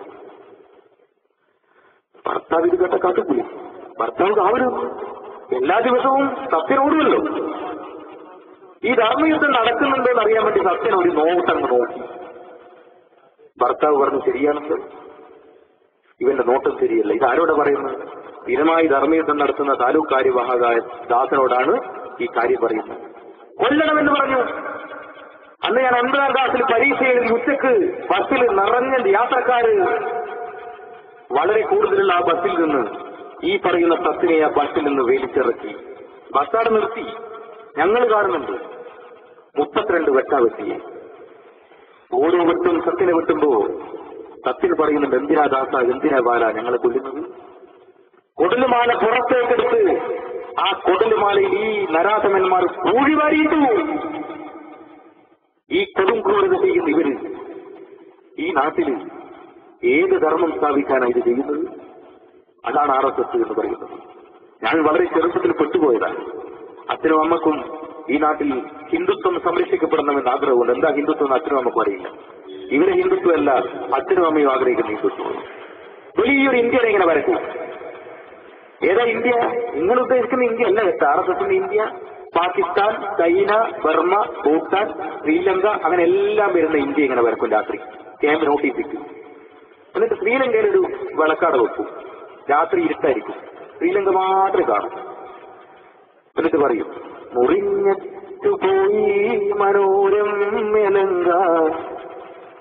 S2: ഭർത്താവ് ഇത് കേട്ട കാട്ടുകൂലി ഭർത്താവ് കാവലും എല്ലാ ദിവസവും സത്യൻ ഓടുമല്ലോ ഈ ധർമ്മയുദ്ധം നടക്കുന്നുണ്ടോ എന്ന് അറിയാൻ വേണ്ടി സത്യൻ ഒരു നോട്ടങ്ങ് നോക്കി ഭർത്താവ് പറഞ്ഞു ശരിയാണെന്ന് ഇവന്റെ നോട്ടം ശരിയല്ല ഇത് ആരോടെ പറയുന്നത് സ്ഥിരമായി ധർമ്മയുദ്ധം നടത്തുന്ന താലൂക്ക് കാര്യവാഹകായ ദാസനോടാണ് ഈ കാര്യം പറയുന്നത് കൊല്ലണമെന്ന് പറഞ്ഞു അന്ന് ഞാൻ ഒൻപതാം ക്ലാസ്സിൽ പരീക്ഷ എഴുതി ഉച്ചക്ക് ബസ്സിൽ നിറഞ്ഞ യാത്രക്കാര് വളരെ കൂടുതലുള്ള ആ ബസ്സിൽ നിന്ന് ഈ പറയുന്ന സത്തിനെ ആ ബസ്സിൽ നിന്ന് വേലിച്ചിറക്കി ബസ്സാട് നിർത്തി ഞങ്ങൾ കാണുന്നുണ്ട് മുപ്പത്തിരണ്ട് വെട്ടാ വെട്ടിയെ ഓരോ വെട്ടും സത്തിനെ വെട്ടുമ്പോ സത്തിന് പറയുന്നുണ്ട് എന്തിനാ ദാസ എന്തിനാ ബാല ഞങ്ങളെ കൊല്ലുന്നത് കൊടുലുമാല പുറത്തേക്കെടുത്ത് ആ കൊടുലുമാലയിൽ ഈ നരാധമന്മാർ പൂഴിവാരിയിട്ടു ഈ കൊടും ക്രൂരത ചെയ്യുന്ന ഇവര് ഈ നാട്ടിൽ ഏത് ധർമ്മം സ്ഥാപിക്കാനാണ് ഇത് ചെയ്യുന്നത് അതാണ് ആർ എസ് എസ് എന്ന് പറയുന്നത് ഞാൻ വളരെ ചെറുപ്പത്തിൽ പെട്ടുപോയതാണ് അച്ഛനും അമ്മക്കും ഈ നാട്ടിൽ ഹിന്ദുത്വം സംരക്ഷിക്കപ്പെടണമെന്ന് ആഗ്രഹമുണ്ട് എന്താ ഹിന്ദുത്വം എന്ന് അച്ഛനും അമ്മക്കും അറിയില്ല ഇവരെ ഹിന്ദുത്വമല്ല അച്ഛനും അമ്മയും ആഗ്രഹിക്കുന്ന ഹിന്ദുത്വം വലിയൊരു ഇന്ത്യനെ ഇങ്ങനെ വരക്കും ഏതാ ഇന്ത്യ നിങ്ങൾ ഉദ്ദേശിക്കുന്ന ഇന്ത്യ അല്ല കേട്ടോ ആർ എസ് എസിന്റെ India Pakistan China Burma Bhutan Sri Lanka അങ്ങനെ എല്ലാം വരുന്ന ഇന്ത്യ ഇങ്ങനെ വരക്കും രാത്രി ക്യാമ്പ് നോട്ടീസിക്കും എന്നിട്ട് ശ്രീലങ്കയിൽ ഒരു വിളക്കാട് വെക്കും രാത്രി ഇരുട്ടായിരിക്കും ശ്രീലങ്ക മാത്രമേ കാണും എന്നിട്ട് പറയും മുറിഞ്ഞു പോയി മനോരം മെലങ്ക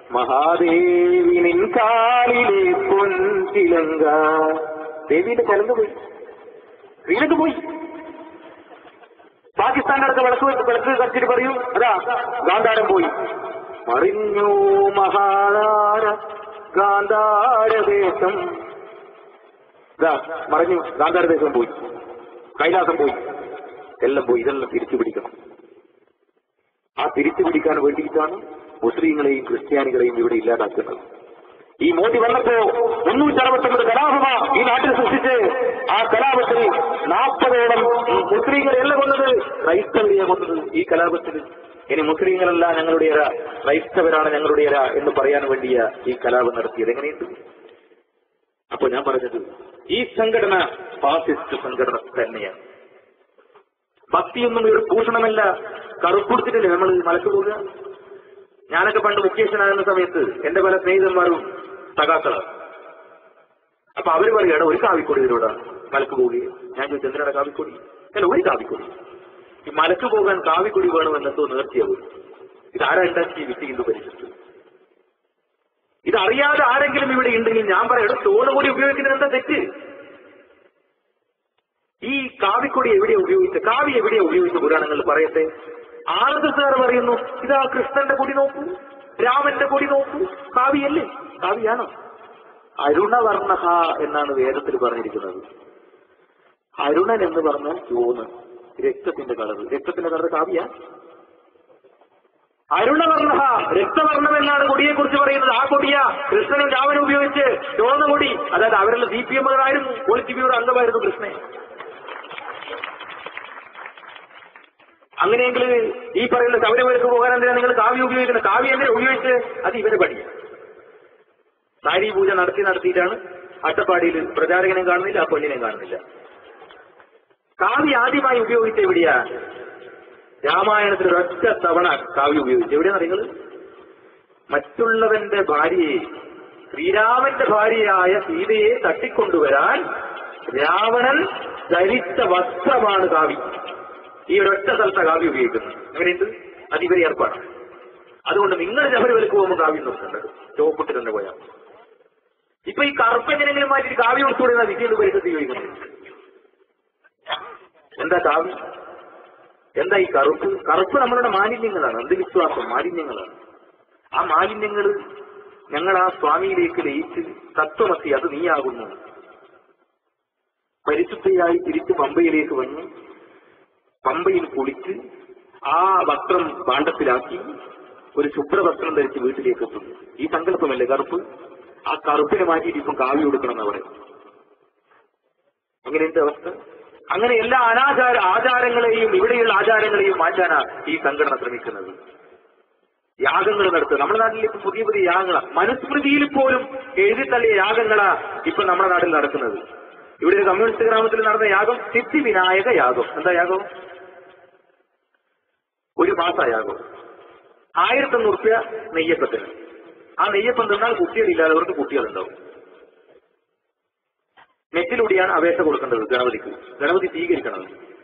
S2: മഹാദേവി നിൻ കാലിലെ പൊൻതിലങ്ക ദേവിയുടെ കലந்து പോയി ശ്രീലങ്ക പോയി പാകിസ്ഥാന്റെ അടുത്ത് വിളക്ക് വെച്ച് വിളക്ക് കത്തിട്ട് പറയൂ അതാ ഗാന്ധാരം പോയി മറിഞ്ഞു മഹാധാര ഗാന്ധാരദേശം ഇതാ മറിഞ്ഞു ഗാന്ധാരദേശം പോയി കൈലാസം പോയി എല്ലാം പോയി ഇതെല്ലാം തിരിച്ചു പിടിക്കണം ആ തിരിച്ചു പിടിക്കാൻ വേണ്ടിയിട്ടാണ് മുസ്ലിങ്ങളെയും ക്രിസ്ത്യാനികളെയും ഇവിടെ ഇല്ലാതാക്കുന്നത് ഈ മോദി വന്നപ്പോ മുന്നൂറ്റി അറുപത്തൊമ്പത് കലാപമാ ഈ നാട്ടിൽ സൃഷ്ടിച്ച് ആ കലാപത്തിൽ നാൽപ്പതോളം മുസ്ലിങ്ങളെ എല്ലാം കൊന്നത് ക്രൈസ്തവരെയെ കൊന്നത് ഈ കലാപത്തിൽ ഇനി മുസ്ലിങ്ങളല്ല ഞങ്ങളുടേര ക്രൈസ്തവരാണ് ഞങ്ങളുടേര എന്ന് പറയാൻ വേണ്ടിയ ഈ കലാപം നടത്തിയത് എങ്ങനെയുണ്ട് അപ്പൊ ഞാൻ പറഞ്ഞത് ഈ സംഘടന ഫാസിസ്റ്റ് സംഘടന തന്നെയാണ് ഭക്തിയൊന്നും ഒരു ഭൂഷണമല്ല കറുപ്പുടുത്തിട്ടില്ലേ നമ്മൾ മലക്ക് പോകുക ഞാനൊക്കെ പണ്ട് വെക്കേഷൻ ആകുന്ന സമയത്ത് എന്റെ പല സ്നേഹിതന്മാരും സഖാക്കളാണ് അപ്പൊ അവര് പറയുകയാണ് ഒരു കാവിക്കൊടി ഇതിലൂടെ മലക്ക് പോവുകയും ഞാൻ ചോദിച്ചു എന്തിനാണ് കാവിക്കൊടി അല്ല ഒരു കാവിക്കൊടി ഈ മലക്ക് പോകാൻ കാവിക്കൊടി വേണമെന്നെന്തോ നേർച്ചയാവും ഇതാരാ ഉണ്ടാക്കി വിറ്റ് ഹിന്ദു പരിഷത്ത് ഇതറിയാതെ ആരെങ്കിലും ഇവിടെ ഉണ്ടെങ്കിൽ ഞാൻ പറയട്ടെ തോന്നുകൂടി ഉപയോഗിക്കുന്നത് എന്താ തെറ്റ് ഈ കാവിക്കൊടി എവിടെയാ ഉപയോഗിച്ചത് കാവി എവിടെയാ ഉപയോഗിച്ച പുരാണങ്ങളിൽ പറയട്ടെ ആർ എസ് എസ് പറയുന്നു ഇതാ കൃഷ്ണന്റെ കൊടി നോക്കൂ രാമന്റെ കൊടി നോക്കൂ കാവിയല്ലേ കാവിയാണോ അരുണവർണ്ണഹ എന്നാണ് വേദത്തിൽ പറഞ്ഞിരിക്കുന്നത് അരുണൻ എന്ന് പറഞ്ഞാൽ ചുവന്ന് രക്തത്തിന്റെ കളർ രക്തത്തിന്റെ കളർ കാവിയ അരുണവർണ്ണഹ രക്തവർണ്ണം എന്നാണ് കൊടിയെ കുറിച്ച് പറയുന്നത് ആ കൊടിയ കൃഷ്ണനും രാമനും ഉപയോഗിച്ച് ചുവന്ന കൊടി അതായത് അവരെല്ലാം സി പി എമ്മുകാരായിരുന്നു പോളിറ്റ് ബ്യൂറോ അംഗമായിരുന്നു കൃഷ്ണൻ അങ്ങനെയെങ്കിൽ ഈ പറയുന്ന ശബരിമലക്ക് പോകാൻ എന്തിനാ നിങ്ങൾ കാവ്യ ഉപയോഗിക്കുന്നത് കാവ്യ എന്തിനാ ഉപയോഗിച്ച് അത് ഇവര് പണി സാരി പൂജ നടത്തി നടത്തിയിട്ടാണ് അട്ടപ്പാടിയിൽ പ്രചാരകനെ കാണുന്നില്ല ആ പെണ്ണിനെ കാണുന്നില്ല കാവ്യ ആദ്യമായി ഉപയോഗിച്ച എവിടെയാ രാമായണത്തിൽ ഒരൊറ്റ തവണ കാവ്യ ഉപയോഗിച്ചു എവിടെയാണ് നിങ്ങൾ മറ്റുള്ളവന്റെ ഭാര്യയെ ശ്രീരാമന്റെ ഭാര്യയായ സീതയെ തട്ടിക്കൊണ്ടുവരാൻ രാവണൻ ധരിച്ച വസ്ത്രമാണ് കാവ്യ ഈ ഒരൊറ്റ സ്ഥലത്തെ കാവ്യ ഉപയോഗിക്കുന്നത് അങ്ങനെയുണ്ട് അത് ഇവരെ ഏർപ്പാടാണ് അതുകൊണ്ട് നിങ്ങൾ ശബരിമലക്ക് പോകുമ്പോൾ കാവ്യം നോക്കേണ്ടത് ചോപ്പിട്ട് തന്നെ പോയാൽ ഇപ്പൊ ഈ കറുപ്പ് എങ്ങനെയെങ്കിലും മാറ്റിയിട്ട് കാവ്യം കൊടുത്തുകൂടെ വിജയത് പരിസ്ഥിതി ചോദിക്കുന്നത് എന്താ കാവ്യം എന്താ ഈ കറുപ്പ് കറുപ്പ് നമ്മളുടെ മാലിന്യങ്ങളാണ് അന്ധവിശ്വാസം മാലിന്യങ്ങളാണ് ആ മാലിന്യങ്ങൾ ഞങ്ങൾ ആ സ്വാമിയിലേക്ക് ലയിച്ച് തത്വമത്തി അത് നീയാകുന്നു പരിശുദ്ധയായി തിരിച്ച് പമ്പയിലേക്ക് വന്ന് പമ്പയിൽ കുളിച്ച് ആ വസ്ത്രം ഭാണ്ഡത്തിലാക്കി ഒരു ശുഭ്രവസ്ത്രം ധരിച്ച് വീട്ടിലേക്ക് എത്തുന്നു ഈ സങ്കല്പമല്ലേ കറുപ്പ് ആ കറുപ്പിനെ മാറ്റിയിട്ട് ഇപ്പം കാവ്യ കൊടുക്കണം എന്ന് പറയും അങ്ങനെയുണ്ട് അവസ്ഥ അങ്ങനെ എല്ലാ അനാചാര ആചാരങ്ങളെയും ഇവിടെയുള്ള ആചാരങ്ങളെയും മാറ്റാനാ ഈ സംഘടന ശ്രമിക്കുന്നത് യാഗങ്ങൾ നടത്തുക നമ്മുടെ നാട്ടിൽ ഇപ്പൊ പുതിയ പുതിയ യാഗങ്ങളാ മനുസ്മൃതിയിൽ പോലും എഴുതിത്തള്ളിയ യാഗങ്ങളാ ഇപ്പൊ നമ്മുടെ നാട്ടിൽ നടക്കുന്നത് ഇവിടെ ഒരു കമ്മ്യൂണിസ്റ്റ് ഗ്രാമത്തിൽ നടന്ന യാഗം സിദ്ധി വിനായക യാഗം എന്താ യാഗം ഒരു മാസ യാഗം ആയിരത്തൊന്ന് റുപ്യ നെയ്യപ്പത്തിന് ആ നെയ്യപ്പം തിന്നാൽ കുട്ടികളില്ലാത്തവർക്ക് കുട്ടികളുണ്ടാവും നെറ്റിലൂടെയാണ് അപേക്ഷ കൊടുക്കേണ്ടത് ഗണപതിക്ക് ഗണപതി സ്വീകരിക്കണം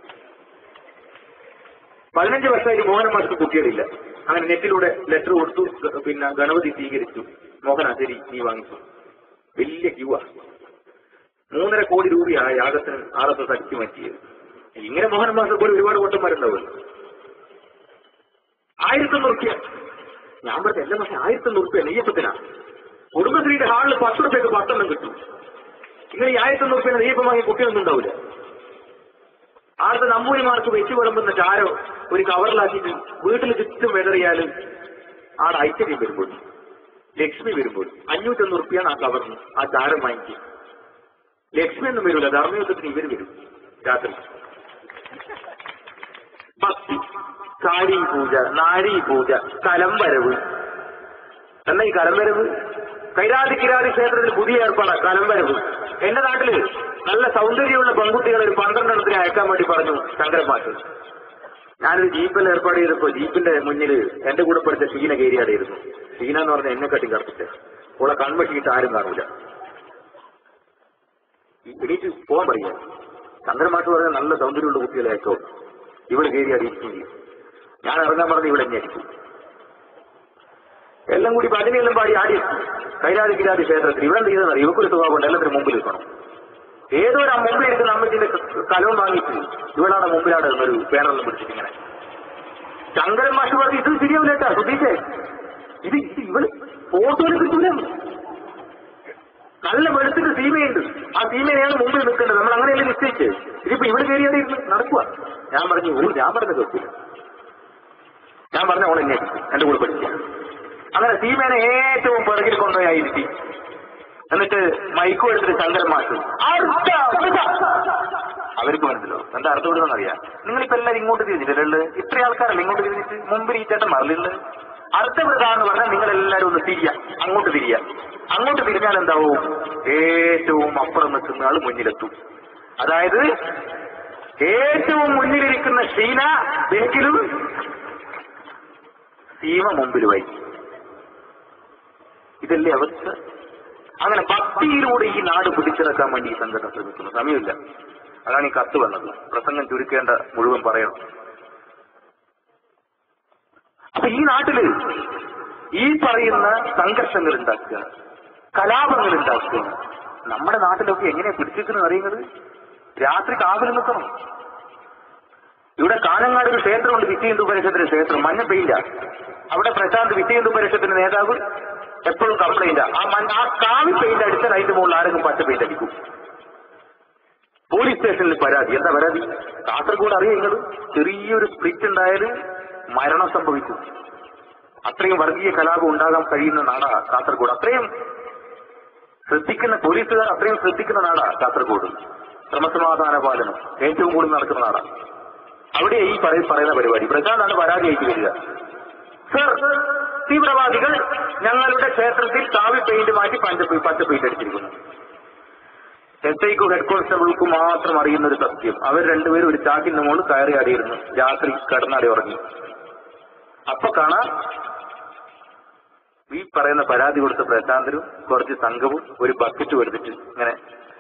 S2: പതിനഞ്ച് വർഷമായിട്ട് മോഹന മാസത്തിൽ കുട്ടികളില്ല അങ്ങനെ നെറ്റിലൂടെ ലെറ്റർ കൊടുത്തു ഗ- പിന്നെ ഗണപതി സ്വീകരിച്ചു മോഹന ശരി നീ വാങ്ങിച്ചു വലിയ ക്യൂവാ മൂന്നര കോടി രൂപയാണ് യാഗത്തിന് ആർ എസ് എസ് അടിച്ചു മാറ്റിയത് ഇങ്ങനെ മോഹന മാസം പോലെ ഒരുപാട് വോട്ടന്മാരുണ്ടാവുമല്ലോ ആയിരത്തൊന്ന് റുപ്യ ഞാൻ പറഞ്ഞ എല്ലാ പക്ഷെ ആയിരത്തൊന്ന് റുപ്യ നെയ്യപ്പത്തിനാ കുടുംബശ്രീയുടെ ഹാളിൽ പത്ത് റുപ്യക്ക് പത്തെണ്ണം കിട്ടും ഇങ്ങനെ ഈ ആയിരത്തൊന്ന് റുപ്യ നെയ്യപ്പം വാങ്ങിയ കുട്ടിയൊന്നും ഉണ്ടാവില്ല ആരുടെ നമ്പൂരിമാർക്ക് വെച്ച് വിളമ്പുന്ന ചാരോ ഒരു കവറിലാക്കിയിട്ട് വീട്ടിൽ ചുറ്റും വെതറിയാൽ ആടെ ഐശ്വര്യം വരുമ്പോൾ ലക്ഷ്മി വരുമ്പോൾ അഞ്ഞൂറ്റൊന്ന് റുപ്യാണ് ആ കവറിന് ആ ചാരം വാങ്ങിക്കുക ലക്ഷ്മി ഒന്നും വരില്ല ധർമ്മയുദ്ധത്തിന് ഇവർ വരും രാത്രി ഭക്തി കാരി പൂജ നാരി പൂജ കലംവരവ് എന്നാ ഈ കലംവരവ് കൈരാതി കിരാതി ക്ഷേത്രത്തിൽ പുതിയ ഏർപ്പാടാ കലംവരവ് എന്റെ നാട്ടില് നല്ല സൗന്ദര്യമുള്ള പെൺകുട്ടികളെ ഒരു പന്ത്രണ്ടെണ്ണത്തിന് അയക്കാൻ വേണ്ടി പറഞ്ഞു ശങ്കരമാഷ് ഞാനൊരു ജീപ്പിൽ ഏർപ്പാട് ചെയ്തപ്പോ ജീപ്പിന്റെ മുന്നിൽ എന്റെ കൂടെ പഠിച്ച ഷീന കയറിയാടായിരുന്നു ഷീന എന്ന് പറഞ്ഞ എന്നെ കട്ടി കറുപ്പിച്ച ഓളെ കൺവെട്ടിയിട്ട് ആരും കാണൂല എണീറ്റ് പോകാൻ പറയാ ചന്ദ്രമാഷ് പറഞ്ഞ നല്ല സൗന്ദര്യമുള്ള കുട്ടികളെ അയക്കോ ഇവിടെ കയറി അടിയിരിക്കും ഞാൻ ഇറങ്ങാൻ പറഞ്ഞ് ഇവിടെ എന്നെ അടിക്കും എല്ലാം കൂടി ഭജനയെല്ലാം പാടി ആടി കൈലാതി കിരാതി ക്ഷേത്രത്തിൽ ഇവിടെ എന്ത് ചെയ്തെന്നറിയോ ഇവക്കൊരു സ്വഭാവമുണ്ട് എല്ലാത്തിനും മുമ്പിൽ നിൽക്കണം ഏതോ ഒരു ആ മുമ്പിൽ ഇരിക്കുന്ന അമ്മച്ചിന്റെ കലവും വാങ്ങിയിട്ട് ഇവളാണ് മുമ്പിലാണ് ഒരു പേരെല്ലാം പിടിച്ചിട്ട് ഇങ്ങനെ ശങ്കരൻ മാഷ് പറഞ്ഞു ഇത് ശരിയാവില്ല കേട്ടാ സുധീഷേ ഇത് ഇത് ഇവള് ഫോട്ടോയിൽ കിട്ടൂല നല്ല വെളുത്തിട്ട് സീമയുണ്ട് ആ സീമയാണ് മുമ്പിൽ നിൽക്കേണ്ടത് നമ്മൾ അങ്ങനെയല്ലേ നിശ്ചയിച്ച് ഇതിപ്പോ ഇവിടെ കയറിയാതെ ഇരുന്ന് നടക്കുക ഞാൻ പറഞ്ഞു ഓ ഞാൻ പറഞ്ഞ കേൾക്കില്ല ഞാൻ പറഞ്ഞ ഓൾ എന്നെ എന്റെ കൂടെ പഠിക്കുക അങ്ങനെ സീമേനെ ഏറ്റവും പിറകിൽ കൊണ്ടുപോയി ആയിരിക്കും എന്നിട്ട് മൈക്കും എടുത്തിട്ട് ശങ്കരൻ മാഷ് "അർദ്ധ വൃത." അവർക്ക് മനസ്സിലോ എന്താ അർത്ഥം വിടുന്നറിയാം നിങ്ങളിപ്പോ എല്ലാവരും ഇങ്ങോട്ട് തിരിഞ്ഞിട്ടുള്ളത് ഇത്ര ആൾക്കാരല്ല ഇങ്ങോട്ട് തിരിഞ്ഞിട്ട് മുമ്പിൽ ഈ ചേട്ടൻ മറലില്ല അർത്ഥവൃത എന്ന് പറഞ്ഞാൽ നിങ്ങൾ എല്ലാവരും ഒന്ന് തിരിയ അങ്ങോട്ട് തിരിയ അങ്ങോട്ട് തിരിഞ്ഞാൽ എന്താവും ഏറ്റവും അപ്പുറം നിൽക്കുന്ന ആൾ മുന്നിലെത്തും അതായത് ഏറ്റവും മുന്നിലിരിക്കുന്ന ഷീന ബേക്കിലും സീമ മുമ്പിലുമായി ഇതല്ലേ അവസ്ഥ അങ്ങനെ ഭക്തിയിലൂടെ ഈ നാട് പിടിച്ചിറക്കാൻ വേണ്ടി ഈ സംഘടന ശ്രമിക്കുന്നു സമയമില്ല അതാണ് ഈ കത്ത് വന്നത് പ്രസംഗം ചുരുക്കേണ്ട മുഴുവൻ പറയണം അപ്പൊ ഈ നാട്ടില് ഈ പറയുന്ന സംഘർഷങ്ങൾ ഉണ്ടാക്കുക കലാപങ്ങൾ ഉണ്ടാക്കുക നമ്മുടെ നാട്ടിലൊക്കെ എങ്ങനെയാ പിടിച്ചിരിക്കുന്നത് അറിയുന്നത് രാത്രി കാവൽ നിൽക്കണം ഇവിടെ കാനങ്ങാട് ഒരു ക്ഷേത്രമുണ്ട് വിദ്യഹിന്ദു പരിഷത്തിന്റെ ക്ഷേത്രം മഞ്ഞ പെയിന്റ അവിടെ പ്രശാന്ത് വിദ്യഹിന്ദു പരിഷത്തിന്റെ നേതാവ് എപ്പോഴും കംപ്ലൈന്റ് ആ മഞ്ഞ ആ കാവി പെയിന്റ് അടിച്ചാൽ അതിന്റെ മുകളിൽ ആരെങ്കിലും പച്ച പെയിന്റ് അടിക്കും പോലീസ് സ്റ്റേഷനിൽ പരാതി എന്താ പരാതി കാസർഗോഡ് അറിയാം നിങ്ങൾ ചെറിയൊരു സ്പ്ലിറ്റ് ഉണ്ടായാൽ മരണം സംഭവിച്ചു അത്രയും വർഗീയ കലാപം ഉണ്ടാകാൻ കഴിയുന്ന നാടാ കാസർഗോഡ് അത്രയും ശ്രദ്ധിക്കുന്ന പോലീസുകാർ അത്രയും ശ്രദ്ധിക്കുന്ന നാടാ കാസർഗോഡ് ക്രമസമാധാന പാലനം ഏറ്റവും കൂടുതൽ നടക്കുന്ന നാടാ അവിടെ ഈ പറയ- പറയുന്ന പരിപാടി പ്രശാന്താണ് പരാതി അയച്ചു വരിക സർ തീവ്രവാദികൾ ഞങ്ങളുടെ ക്ഷേത്രത്തിൽ കാവി പെയിന്റ് മാറ്റി പഞ്ച പച്ച പെയിന്റ് അടിച്ചിരിക്കുന്നു എസ് ഐക്കും ഹെഡ് കോൺസ്റ്റബിൾക്കും മാത്രം അറിയുന്ന ഒരു സത്യം അവർ രണ്ടുപേരും ഒരു ചാക്കിന്റെ മുകളിൽ കയറി ആടിയിരുന്നു രാത്രി കിടന്നാടി ഉറങ്ങി അപ്പൊ കാണാം ഈ പറയുന്ന പരാതി കൊടുത്ത പ്രശാന്തരും കുറച്ച് സംഘവും ഒരു ബക്കറ്റും എടുത്തിട്ട് ഇങ്ങനെ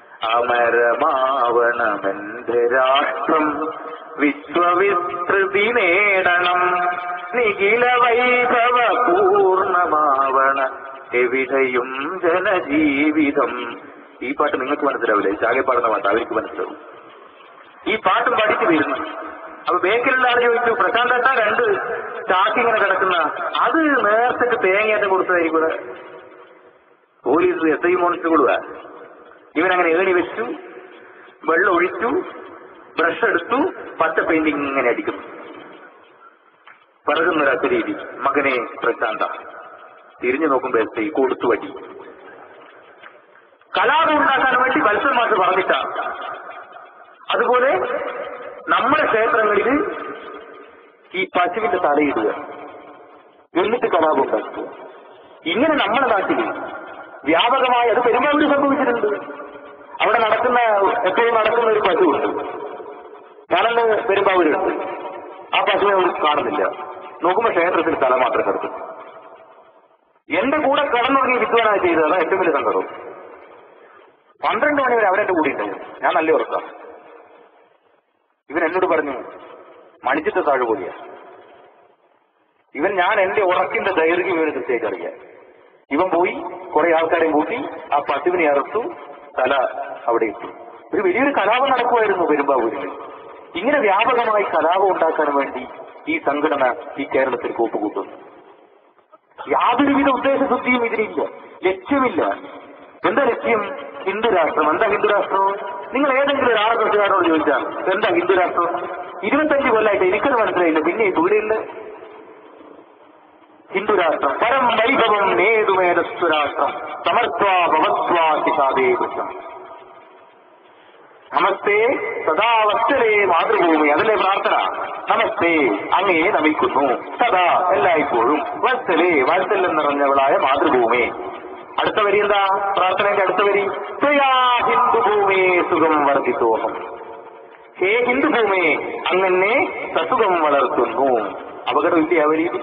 S2: അമരമാവണമെന്റെ രാഷ്ട്രം വിശ്വവിസ്തൃതി നേടണം നിഖില വൈഭവ പൂർണ്ണമാവണ എവിടെയും ജനജീവിതം ഈ പാട്ട് നിങ്ങൾക്ക് മനസ്സിലാവില്ല ഈ ചാകെ പാടുന്ന പാട്ട് അവർക്ക് മനസ്സിലാവും ഈ പാട്ടും പഠിച്ചു വരുന്നു അപ്പൊ ബേക്കിലുള്ള ആള് ചോദിച്ചു പ്രശാന്ത് ഏട്ടാ രണ്ട് ചാക്ക് ഇങ്ങനെ കിടക്കുന്ന അത് നേരത്തെ തേങ്ങയേറ്റം കൊടുത്തതായിരിക്കും ഇവിടെ പോലീസ് എസ് ഐ മോണിറ്റർ കൊടുക്കുക ഇവനങ്ങനെ ഏണി വെച്ചു വെള്ളം ഒഴിച്ചു ബ്രഷ് എടുത്തു പച്ച പെയിന്റിങ് ഇങ്ങനെ അടിക്കുന്നു പിറകുന്നൊരു രീതി മകനെ പ്രശാന്ത തിരിഞ്ഞു നോക്കുമ്പോ എസ് ഐ കൊടുത്തു വടി കലാപം ഉണ്ടാക്കാൻ വേണ്ടി വത്സൻ മാഷ് പറഞ്ഞിട്ട അതുപോലെ നമ്മുടെ ക്ഷേത്രങ്ങളിൽ ഈ പശുവിന്റെ തലയിടുക എന്നിട്ട് കലാപം ഉണ്ടാക്കുക ഇങ്ങനെ നമ്മുടെ നാട്ടിൽ വ്യാപകമായി അത് പെരുമാറി സംഭവിച്ചിട്ടുണ്ട് അവിടെ നടക്കുന്ന എപ്പോഴും നടക്കുന്ന ഒരു പശുവുണ്ട് ഞാനന്ന് പെരുമ്പാവൂരുണ്ട് ആ പശുവിനെ അവർ കാണുന്നില്ല നോക്കുമ്പോ ക്ഷേത്രത്തിൽ തല മാത്രം കിടക്കും എന്റെ കൂടെ കടന്നുറങ്ങി വിദ്വാനായി ചെയ്തതാണ് ഏറ്റവും വലിയ സങ്കടം പന്ത്രണ്ട് മണി വരെ അവരെന്റെ കൂടെ ഉണ്ടാവും ഞാൻ നല്ല ഉറക്കാം ഇവൻ എന്നോട് പറഞ്ഞു മണിച്ചിട്ട് താഴെ പോലെയാ ഇവൻ ഞാൻ എന്റെ ഉറക്കിന്റെ ദൈർഘ്യം ഇവന് കൃത്യമായിട്ട് അറിയാം ഇവൻ പോയി കുറെ ആൾക്കാരെ കൂട്ടി ആ പശുവിനെ അറുത്തു തല അവിടെ ഇട്ടു ഒരു വലിയൊരു കലാപം നടക്കുമായിരുന്നു പെരുമ്പാവൂരിൽ ഇങ്ങനെ വ്യാപകമായി കലാപം ഉണ്ടാക്കാൻ വേണ്ടി ഈ സംഘടന ഈ കേരളത്തിൽ കോപ്പുകൂട്ടുന്നു യാതൊരുവിധ ഉദ്ദേശശുദ്ധിയും ഇതിനില്ല ലക്ഷ്യമില്ല എന്താ ലക്ഷ്യം ഹിന്ദു രാഷ്ട്രം എന്താ ഹിന്ദു രാഷ്ട്രം നിങ്ങൾ ഏതെങ്കിലും ഒരു ആറ് കൃഷിക്കാരോട് ചോദിച്ചാൽ എന്താ ഹിന്ദു രാഷ്ട്രം ഇരുപത്തഞ്ച് കൊല്ലായിട്ട് എനിക്കത് മനസ്സിലായില്ല പിന്നെ ദൂരെയുണ്ട് ഹിന്ദു രാഷ്ട്രം പരം വൈഭവം നേതുമേതസ്തു രാഷ്ട്രം സമർത്വാ ഭവത്വാ കിസാദേ കൃഷ്ണം നമസ്തേ സദാ വത്സലേ മാതൃഭൂമി അതല്ലേ പ്രാർത്ഥന നമസ്തേ അങ്ങയെ നമിക്കുന്നു സദാ എല്ലായ്പ്പോഴും വത്സലേ വാത്സല്യം നിറഞ്ഞവളായ മാതൃഭൂമി അടുത്ത വരി എന്താ പ്രാർത്ഥനയുടെ അടുത്ത വരി ത്വയാ ഹിന്ദുഭൂമേ സുഖം വർദ്ധിത്തോഹം ഹേ ഹിന്ദുഭൂമേ അങ്ങനെ സസുഖം വളർത്തുന്നു അപകടമില്ലേ ആ വരിയിൽ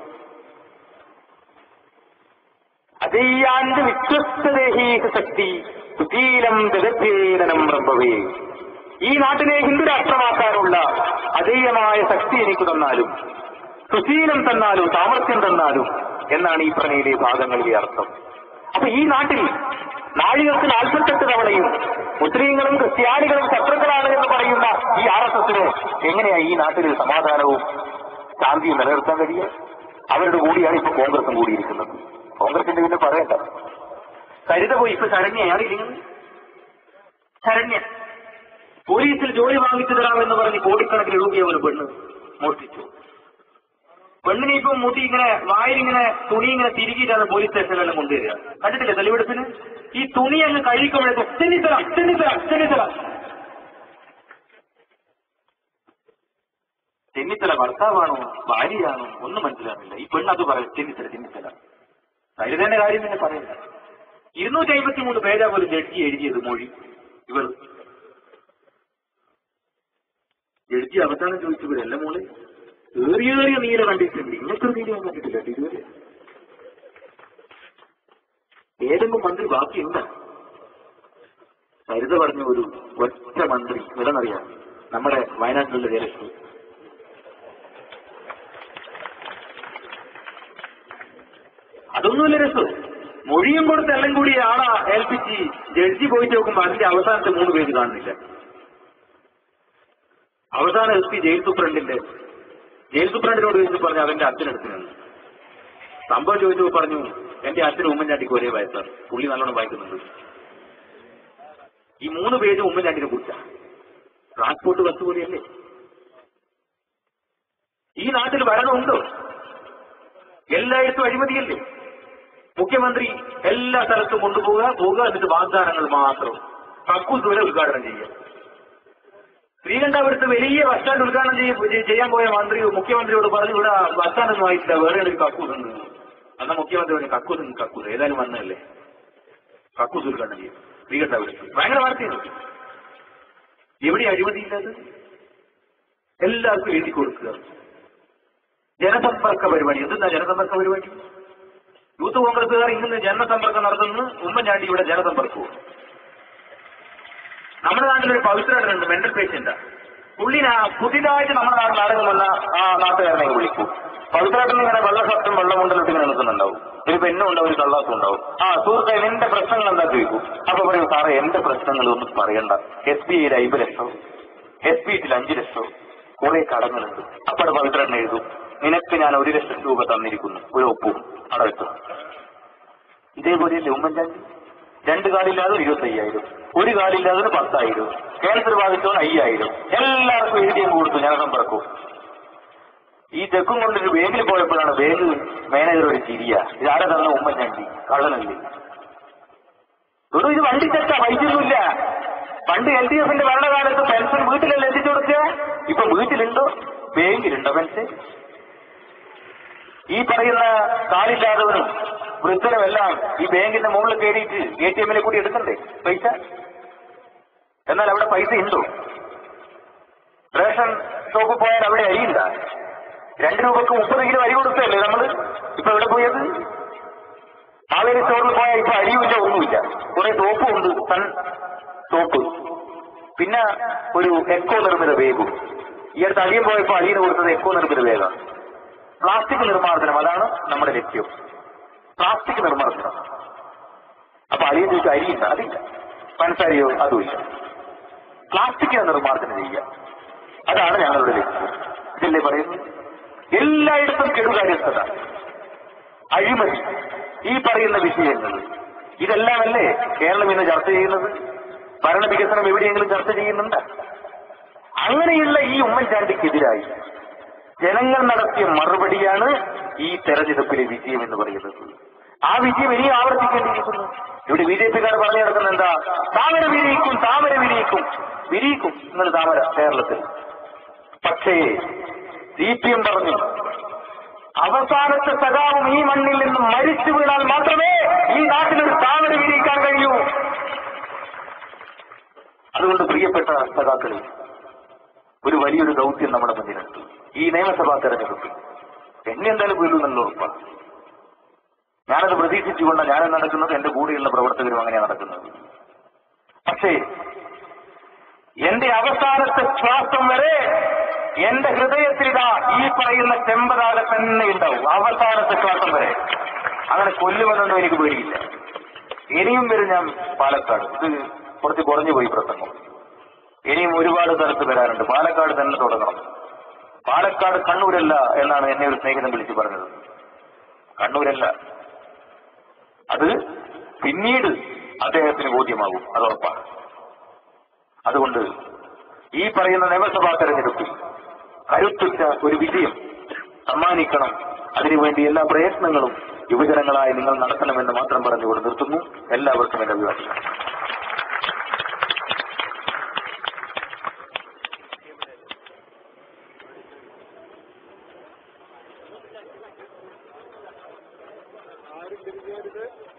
S2: അജയ്യാന്റെ വിശ്വസ്തദേഹീക ശക്തി സുശീലം ജഗദ്വേദനം റബ്ബവേ ഈ നാട്ടിലെ ഹിന്ദു രാഷ്ട്രമാക്കാനുള്ള അജയ്യമായ ശക്തി എനിക്ക് തന്നാലും സുശീലം തന്നാലും സാമർഥ്യം തന്നാലും
S3: എന്നാണ് ഈ പ്രണയിലെ ഭാഗങ്ങളിലെ അർത്ഥം അപ്പൊ ഈ നാട്ടിൽ നാഴികൾക്ക് നാൽപ്പത്തെട്ട് തവണയും മുസ്ലിങ്ങളും ക്രിസ്ത്യാനികളും ശത്രുക്കളാണ് എന്ന് പറയുന്ന ഈ ആർ എസ് എസിന് എങ്ങനെയാ ഈ നാട്ടിൽ സമാധാനവും ശാന്തിയും നിലനിർത്താൻ കഴിയുക അവരുടെ കൂടിയാണ് ഇപ്പൊ കോൺഗ്രസും കൂടിയിരിക്കുന്നത് കോൺഗ്രസിന്റെ പിന്നെ പറയണ്ട സരിത പോയി ഇപ്പൊ ശരണ്യാണ് ഇരിക്കുന്നത് ശരണ്യ പോലീസിൽ ജോലി വാങ്ങിച്ചു തരാമെന്ന് പറഞ്ഞ് കോടിക്കണക്കിന് രൂപയെ ഒരു പെണ്ണ് മോഷ്ടിച്ചു പെണ്ണിനെ ഇപ്പം മുട്ടി ഇങ്ങനെ വായിലിങ്ങനെ തുണി ഇങ്ങനെ തിരികിയിട്ടാണ് പോലീസ് സ്റ്റേഷനിലെല്ലാം കൊണ്ടുവരിക കണ്ടിട്ടില്ലേ തെളിവെടുപ്പിന് ഈ തുണി അങ്ങ് കഴിക്കുമ്പോഴേക്കും ചെന്നിത്തല ചെന്നിത്തല ചെന്നിത്തല ചെന്നിത്തല ഭർത്താവാണോ ഭാര്യയാണോ ഒന്നും മനസ്സിലാകുന്നില്ല ഈ പെണ്ണ് അത് പറയും ചെന്നിത്തല ചെന്നിത്തല സരിതന്റെ കാര്യം തന്നെ പറയില്ല ഇരുന്നൂറ്റി അമ്പത്തി മൂന്ന് പേരാ പോലും ജഡ്ജി എഴുതിയത് മൊഴി ഇവർ ജഡ്ജി അവസാനം ചോദിച്ചവരല്ല മോളെ ഏറിയേറിയ നീല കണ്ടിട്ടുണ്ട് ഇങ്ങനത്തെ നീല ഞാൻ കണ്ടിട്ടില്ല കേട്ടോ ഇതുവരെ ഏതെങ്കിലും മന്ത്രി ബാക്കിയുണ്ട് സരിത പറഞ്ഞ ഒരു ഒറ്റ മന്ത്രി ഇതെന്നറിയാം നമ്മുടെ വയനാട്ടിലുള്ള ജയലക്ഷ്മി അതൊന്നുമല്ല രസം മൊഴിയും കൊടുത്ത് എല്ലാം കൂടി ആളെ ഏൽപ്പിച്ച് ജഡ്ജി പോയിട്ട് നോക്കുമ്പോ അതിന്റെ അവസാനത്തെ മൂന്ന് പേജ് കാണുന്നില്ല അവസാനം എസ് പി ജയിൽ സൂപ്രണ്ടിന്റെ ജയിൽ സൂപ്രണ്ടിനോട് ചോദിച്ചു പറഞ്ഞു അവന്റെ അച്ഛനെടുത്തിരുന്നു സംഭവം ചോദിച്ചപ്പോൾ പറഞ്ഞു എന്റെ അച്ഛൻ ഉമ്മൻചാണ്ടിക്ക് ഒരേ വയസ്സാണ് പുള്ളി നല്ലോണം വായിക്കുന്നുണ്ട് ഈ മൂന്ന് പേജ് ഉമ്മൻചാണ്ടിനെ കുറിച്ചാ ട്രാൻസ്പോർട്ട് ബസ് പോലെയല്ലേ ഈ നാട്ടിൽ ഭരണമുണ്ടോ എല്ലായിടത്തും അഴിമതിയല്ലേ മുഖ്യമന്ത്രി എല്ലാ സ്ഥലത്തും കൊണ്ടുപോവുക പോകുക എന്നിട്ട് വാഗ്ദാനങ്ങൾ മാത്രം കക്കൂസ് വരെ ഉദ്ഘാടനം ചെയ്യുക ശ്രീകണ്ഠാപുരത്ത് വലിയ ബസ് സ്റ്റാൻഡ് ഉദ്ഘാടനം ചെയ്യ- ചെയ്യാൻ പോയ മന്ത്രി മുഖ്യമന്ത്രിയോട് പറഞ്ഞു ഇവിടെ ബസ് സ്റ്റാൻഡ് ഒന്നും ആയിട്ടില്ല വേറെ ഒരു കക്കൂസ് ഉണ്ട് അന്ന് മുഖ്യമന്ത്രി പറഞ്ഞു കക്കൂസ് ഉണ്ട് കക്കൂസ് ഏതായാലും വന്നതല്ലേ കക്കൂസ് ഉദ്ഘാടനം ചെയ്യും ശ്രീകണ്ഠാപുരത്ത് ഭയങ്കര വാർത്തയാണ് എവിടെ അഴിമതിയില്ലാത്തത് എല്ലാവർക്കും എഴുതി കൊടുക്കുക ജനസമ്പർക്ക പരിപാടി എന്തെന്നാ ജനസമ്പർക്ക പരിപാടി യൂത്ത് കോൺഗ്രസുകാർ ഇന്ന് ജനസമ്പർക്കം നടത്തുന്നു ഉമ്മൻചാണ്ടിയുടെ ജനസമ്പർക്കവും നമ്മുടെ നാട്ടിലൊരു പവിത്രനുണ്ട് മെന്റൽ പേഷ്യന്റ് പുള്ളിനെ പുതിയതായിട്ട് നമ്മുടെ നാട്ടിൽ നാടകം വന്ന ആ നാട്ടുകാരനെ വിളിക്കും പവിത്രേട്ടൻ ഇങ്ങനെ വെള്ള ഷർട്ടും വെള്ള മുണ്ടലിട്ട് ഇങ്ങനെ നിൽക്കുന്നുണ്ടാവും ഒരു പെണ്ണും ഉണ്ടാവും ഒരു കള്ളാസും ഉണ്ടാവും ആ സുഹൃത്തെ നിന്റെ പ്രശ്നങ്ങൾ എന്താ ചോദിക്കും അപ്പൊ പറയും സാറേ എന്റെ പ്രശ്നങ്ങൾ ഒന്നും പറയണ്ട എസ് ബി ഐയിൽ അമ്പത് ലക്ഷം എസ് ബി ഐയിൽ അഞ്ചു ലക്ഷം കുറെ കടങ്ങളുണ്ട് അപ്പോഴെ പവിത്രേട്ടൻ എഴുതും നിനക്ക് ഞാൻ ഒരു ലക്ഷം രൂപ തന്നിരിക്കുന്നു ഒരു ഒപ്പും അവിടെ വെച്ചു ഇതേപോലെയല്ലേ ഉമ്മൻചാണ്ടി രണ്ട് കാലില്ലാതെ ഇരുപത്തി അയ്യായിരം ഒരു കാലില്ലാതെ ഒരു പത്തായിരം ക്യാൻസർ ബാധിച്ചവൻ അയ്യായിരം എല്ലാവർക്കും എഴുതിയും കൊടുത്തു ഞാൻ സമ്പർക്കവും ഈ ചെക്കും കൊണ്ടൊരു ബാങ്കിൽ പോയപ്പോഴാണ് ബാങ്ക് മാനേജർ ഒരു ചിരിയ ഇതാരെ തന്ന ഉമ്മൻചാണ്ടി കള്ളനല്ലേ ഒരു ഇത് വണ്ടി ചെക്ക പൈസയൊന്നുമില്ല പണ്ട് എൽ ഡി എഫിന്റെ ഭരണകാലത്ത് പെൻഷൻ വീട്ടിലല്ലേ എത്തിച്ചു കൊടുക്കുക ഇപ്പൊ വീട്ടിലുണ്ടോ ബാങ്കിലുണ്ടോ പെൻഷൻ ഈ പറയുന്ന കാലില്ലാത്തവനും വൃദ്ധനും എല്ലാം ഈ ബാങ്കിന്റെ മുകളിൽ കയറിയിട്ട് എ ടി എമ്മിനെ കൂടി എടുക്കണ്ടേ പൈസ എന്നാൽ അവിടെ പൈസ ഉണ്ടോ റേഷൻ ഷോപ്പിൽ പോയാൽ അവിടെ അരിയില്ല രണ്ട് രൂപക്ക് മുപ്പത് കിലോ അരി കൊടുത്തല്ലേ നമ്മള് ഇപ്പൊ എവിടെ പോയത് മാവേലി സ്റ്റോറിൽ പോയാൽ ഇപ്പൊ അരിയുമില്ല ഒന്നുമില്ല കുറെ സോപ്പും ഉണ്ട് സൺ സോപ്പ് പിന്നെ ഒരു എക്കോ നിർമ്മിത വേഗം ഈ അടുത്ത് അലിയൻ പോയപ്പോ അലിയന് കൊടുത്തത് എക്കോ നിർമ്മിത വേഗം പ്ലാസ്റ്റിക് നിർമ്മാർജ്ജനം അതാണ് നമ്മുടെ ലക്ഷ്യം പ്ലാസ്റ്റിക് നിർമ്മാർജ്ജനം അപ്പൊ അലിയൻ ചോദിച്ചു അരിയില്ല അതില്ല പഞ്ചസാരയോ അതുമില്ല പ്ലാസ്റ്റിക്കിനെ നിർമ്മാർജ്ജനം ചെയ്യുക അതാണ് ഞങ്ങളുടെ ലക്ഷ്യം ഇതല്ലേ പറയുന്നത് എല്ലായിടത്തും കെടുകാര്യസ്ഥത അഴിമതി ഈ പറയുന്ന വിഷയങ്ങൾ ഇതെല്ലാമല്ലേ കേരളം ഇന്ന് ചർച്ച ചെയ്യുന്നത് ഭരണ വികസനം എവിടെയെങ്കിലും ചർച്ച ചെയ്യുന്നുണ്ട് അങ്ങനെയുള്ള ഈ ഉമ്മൻചാണ്ടിക്കെതിരായി ജനങ്ങൾ നടത്തിയ മറുപടിയാണ് ഈ തെരഞ്ഞെടുപ്പിലെ വിജയം എന്ന് പറയുന്നത് ആ വിജയം ഇനി ആവർത്തിക്കേണ്ടിയിരിക്കുന്നു ഇവിടെ ബി ജെ പിക്കാർ പറഞ്ഞു നടക്കുന്ന എന്താ താമര വിരിയിക്കും താമര വിരിയിക്കും വിരിയിക്കും നിങ്ങൾ താമര കേരളത്തിൽ പക്ഷേ സി പി എം പറഞ്ഞു അവസാനത്തെ സഖാവും ഈ മണ്ണിൽ നിന്ന് മരിച്ചു വീണാൽ മാത്രമേ ഈ നാട്ടിലൊരു താമര വിരിയിക്കാൻ കഴിയൂ അതുകൊണ്ട് പ്രിയപ്പെട്ട സഖാക്കളെ ഒരു വലിയൊരു ദൗത്യം നമ്മുടെ മുന്നിലുണ്ട് ഈ നിയമസഭാ തെരഞ്ഞെടുപ്പ് എന്നെ എന്തായാലും വീഴുന്നല്ലോ ഉറപ്പാണ് ഞാനത് പ്രതീക്ഷിച്ചുകൊണ്ട് ഞാൻ നടക്കുന്നത് എന്റെ കൂടെയുള്ള പ്രവർത്തകരും അങ്ങനെയാണ് നടക്കുന്നത് പക്ഷേ എന്റെ അവസാനത്തെ ശ്വാസം വരെ എന്റെ ഹൃദയത്തിൽ ഇതാ ഈ പറയുന്ന ചെമ്പതാക തന്നെ ഉണ്ടാവും അവസാനത്തെ ശ്വാസം വരെ അങ്ങനെ കൊല്ലുമെന്നൊന്നും എനിക്ക് പേടിയില്ല ഇനിയും വരും ഞാൻ പാലക്കാട് ഇത് കുറച്ച് കുറഞ്ഞു പോയി പ്രസംഗം ഇനിയും ഒരുപാട് സ്ഥലത്ത് വരാനുണ്ട് പാലക്കാട് തന്നെ തുടങ്ങണം പാലക്കാട് കണ്ണൂരല്ല എന്നാണ് എന്നെ ഒരു സ്നേഹിതൻ വിളിച്ചു പറഞ്ഞത് കണ്ണൂരല്ല അത് പിന്നീട് അദ്ദേഹത്തിന് ബോധ്യമാകും അത് ഉറപ്പാണ് അതുകൊണ്ട് ഈ പറയുന്ന നിയമസഭാ തെരഞ്ഞെടുപ്പിൽ കരുത്തുറ്റ ഒരു വിജയം സമ്മാനിക്കണം അതിനുവേണ്ടി എല്ലാ പ്രയത്നങ്ങളും യുവജനങ്ങളായി നിങ്ങൾ നടത്തണമെന്ന് മാത്രം പറഞ്ഞുകൊണ്ട് നിർത്തുന്നു എല്ലാവർക്കും എന്റെ അഭിവാദ്യം
S4: ആരും തിരിഞ്ഞരുത്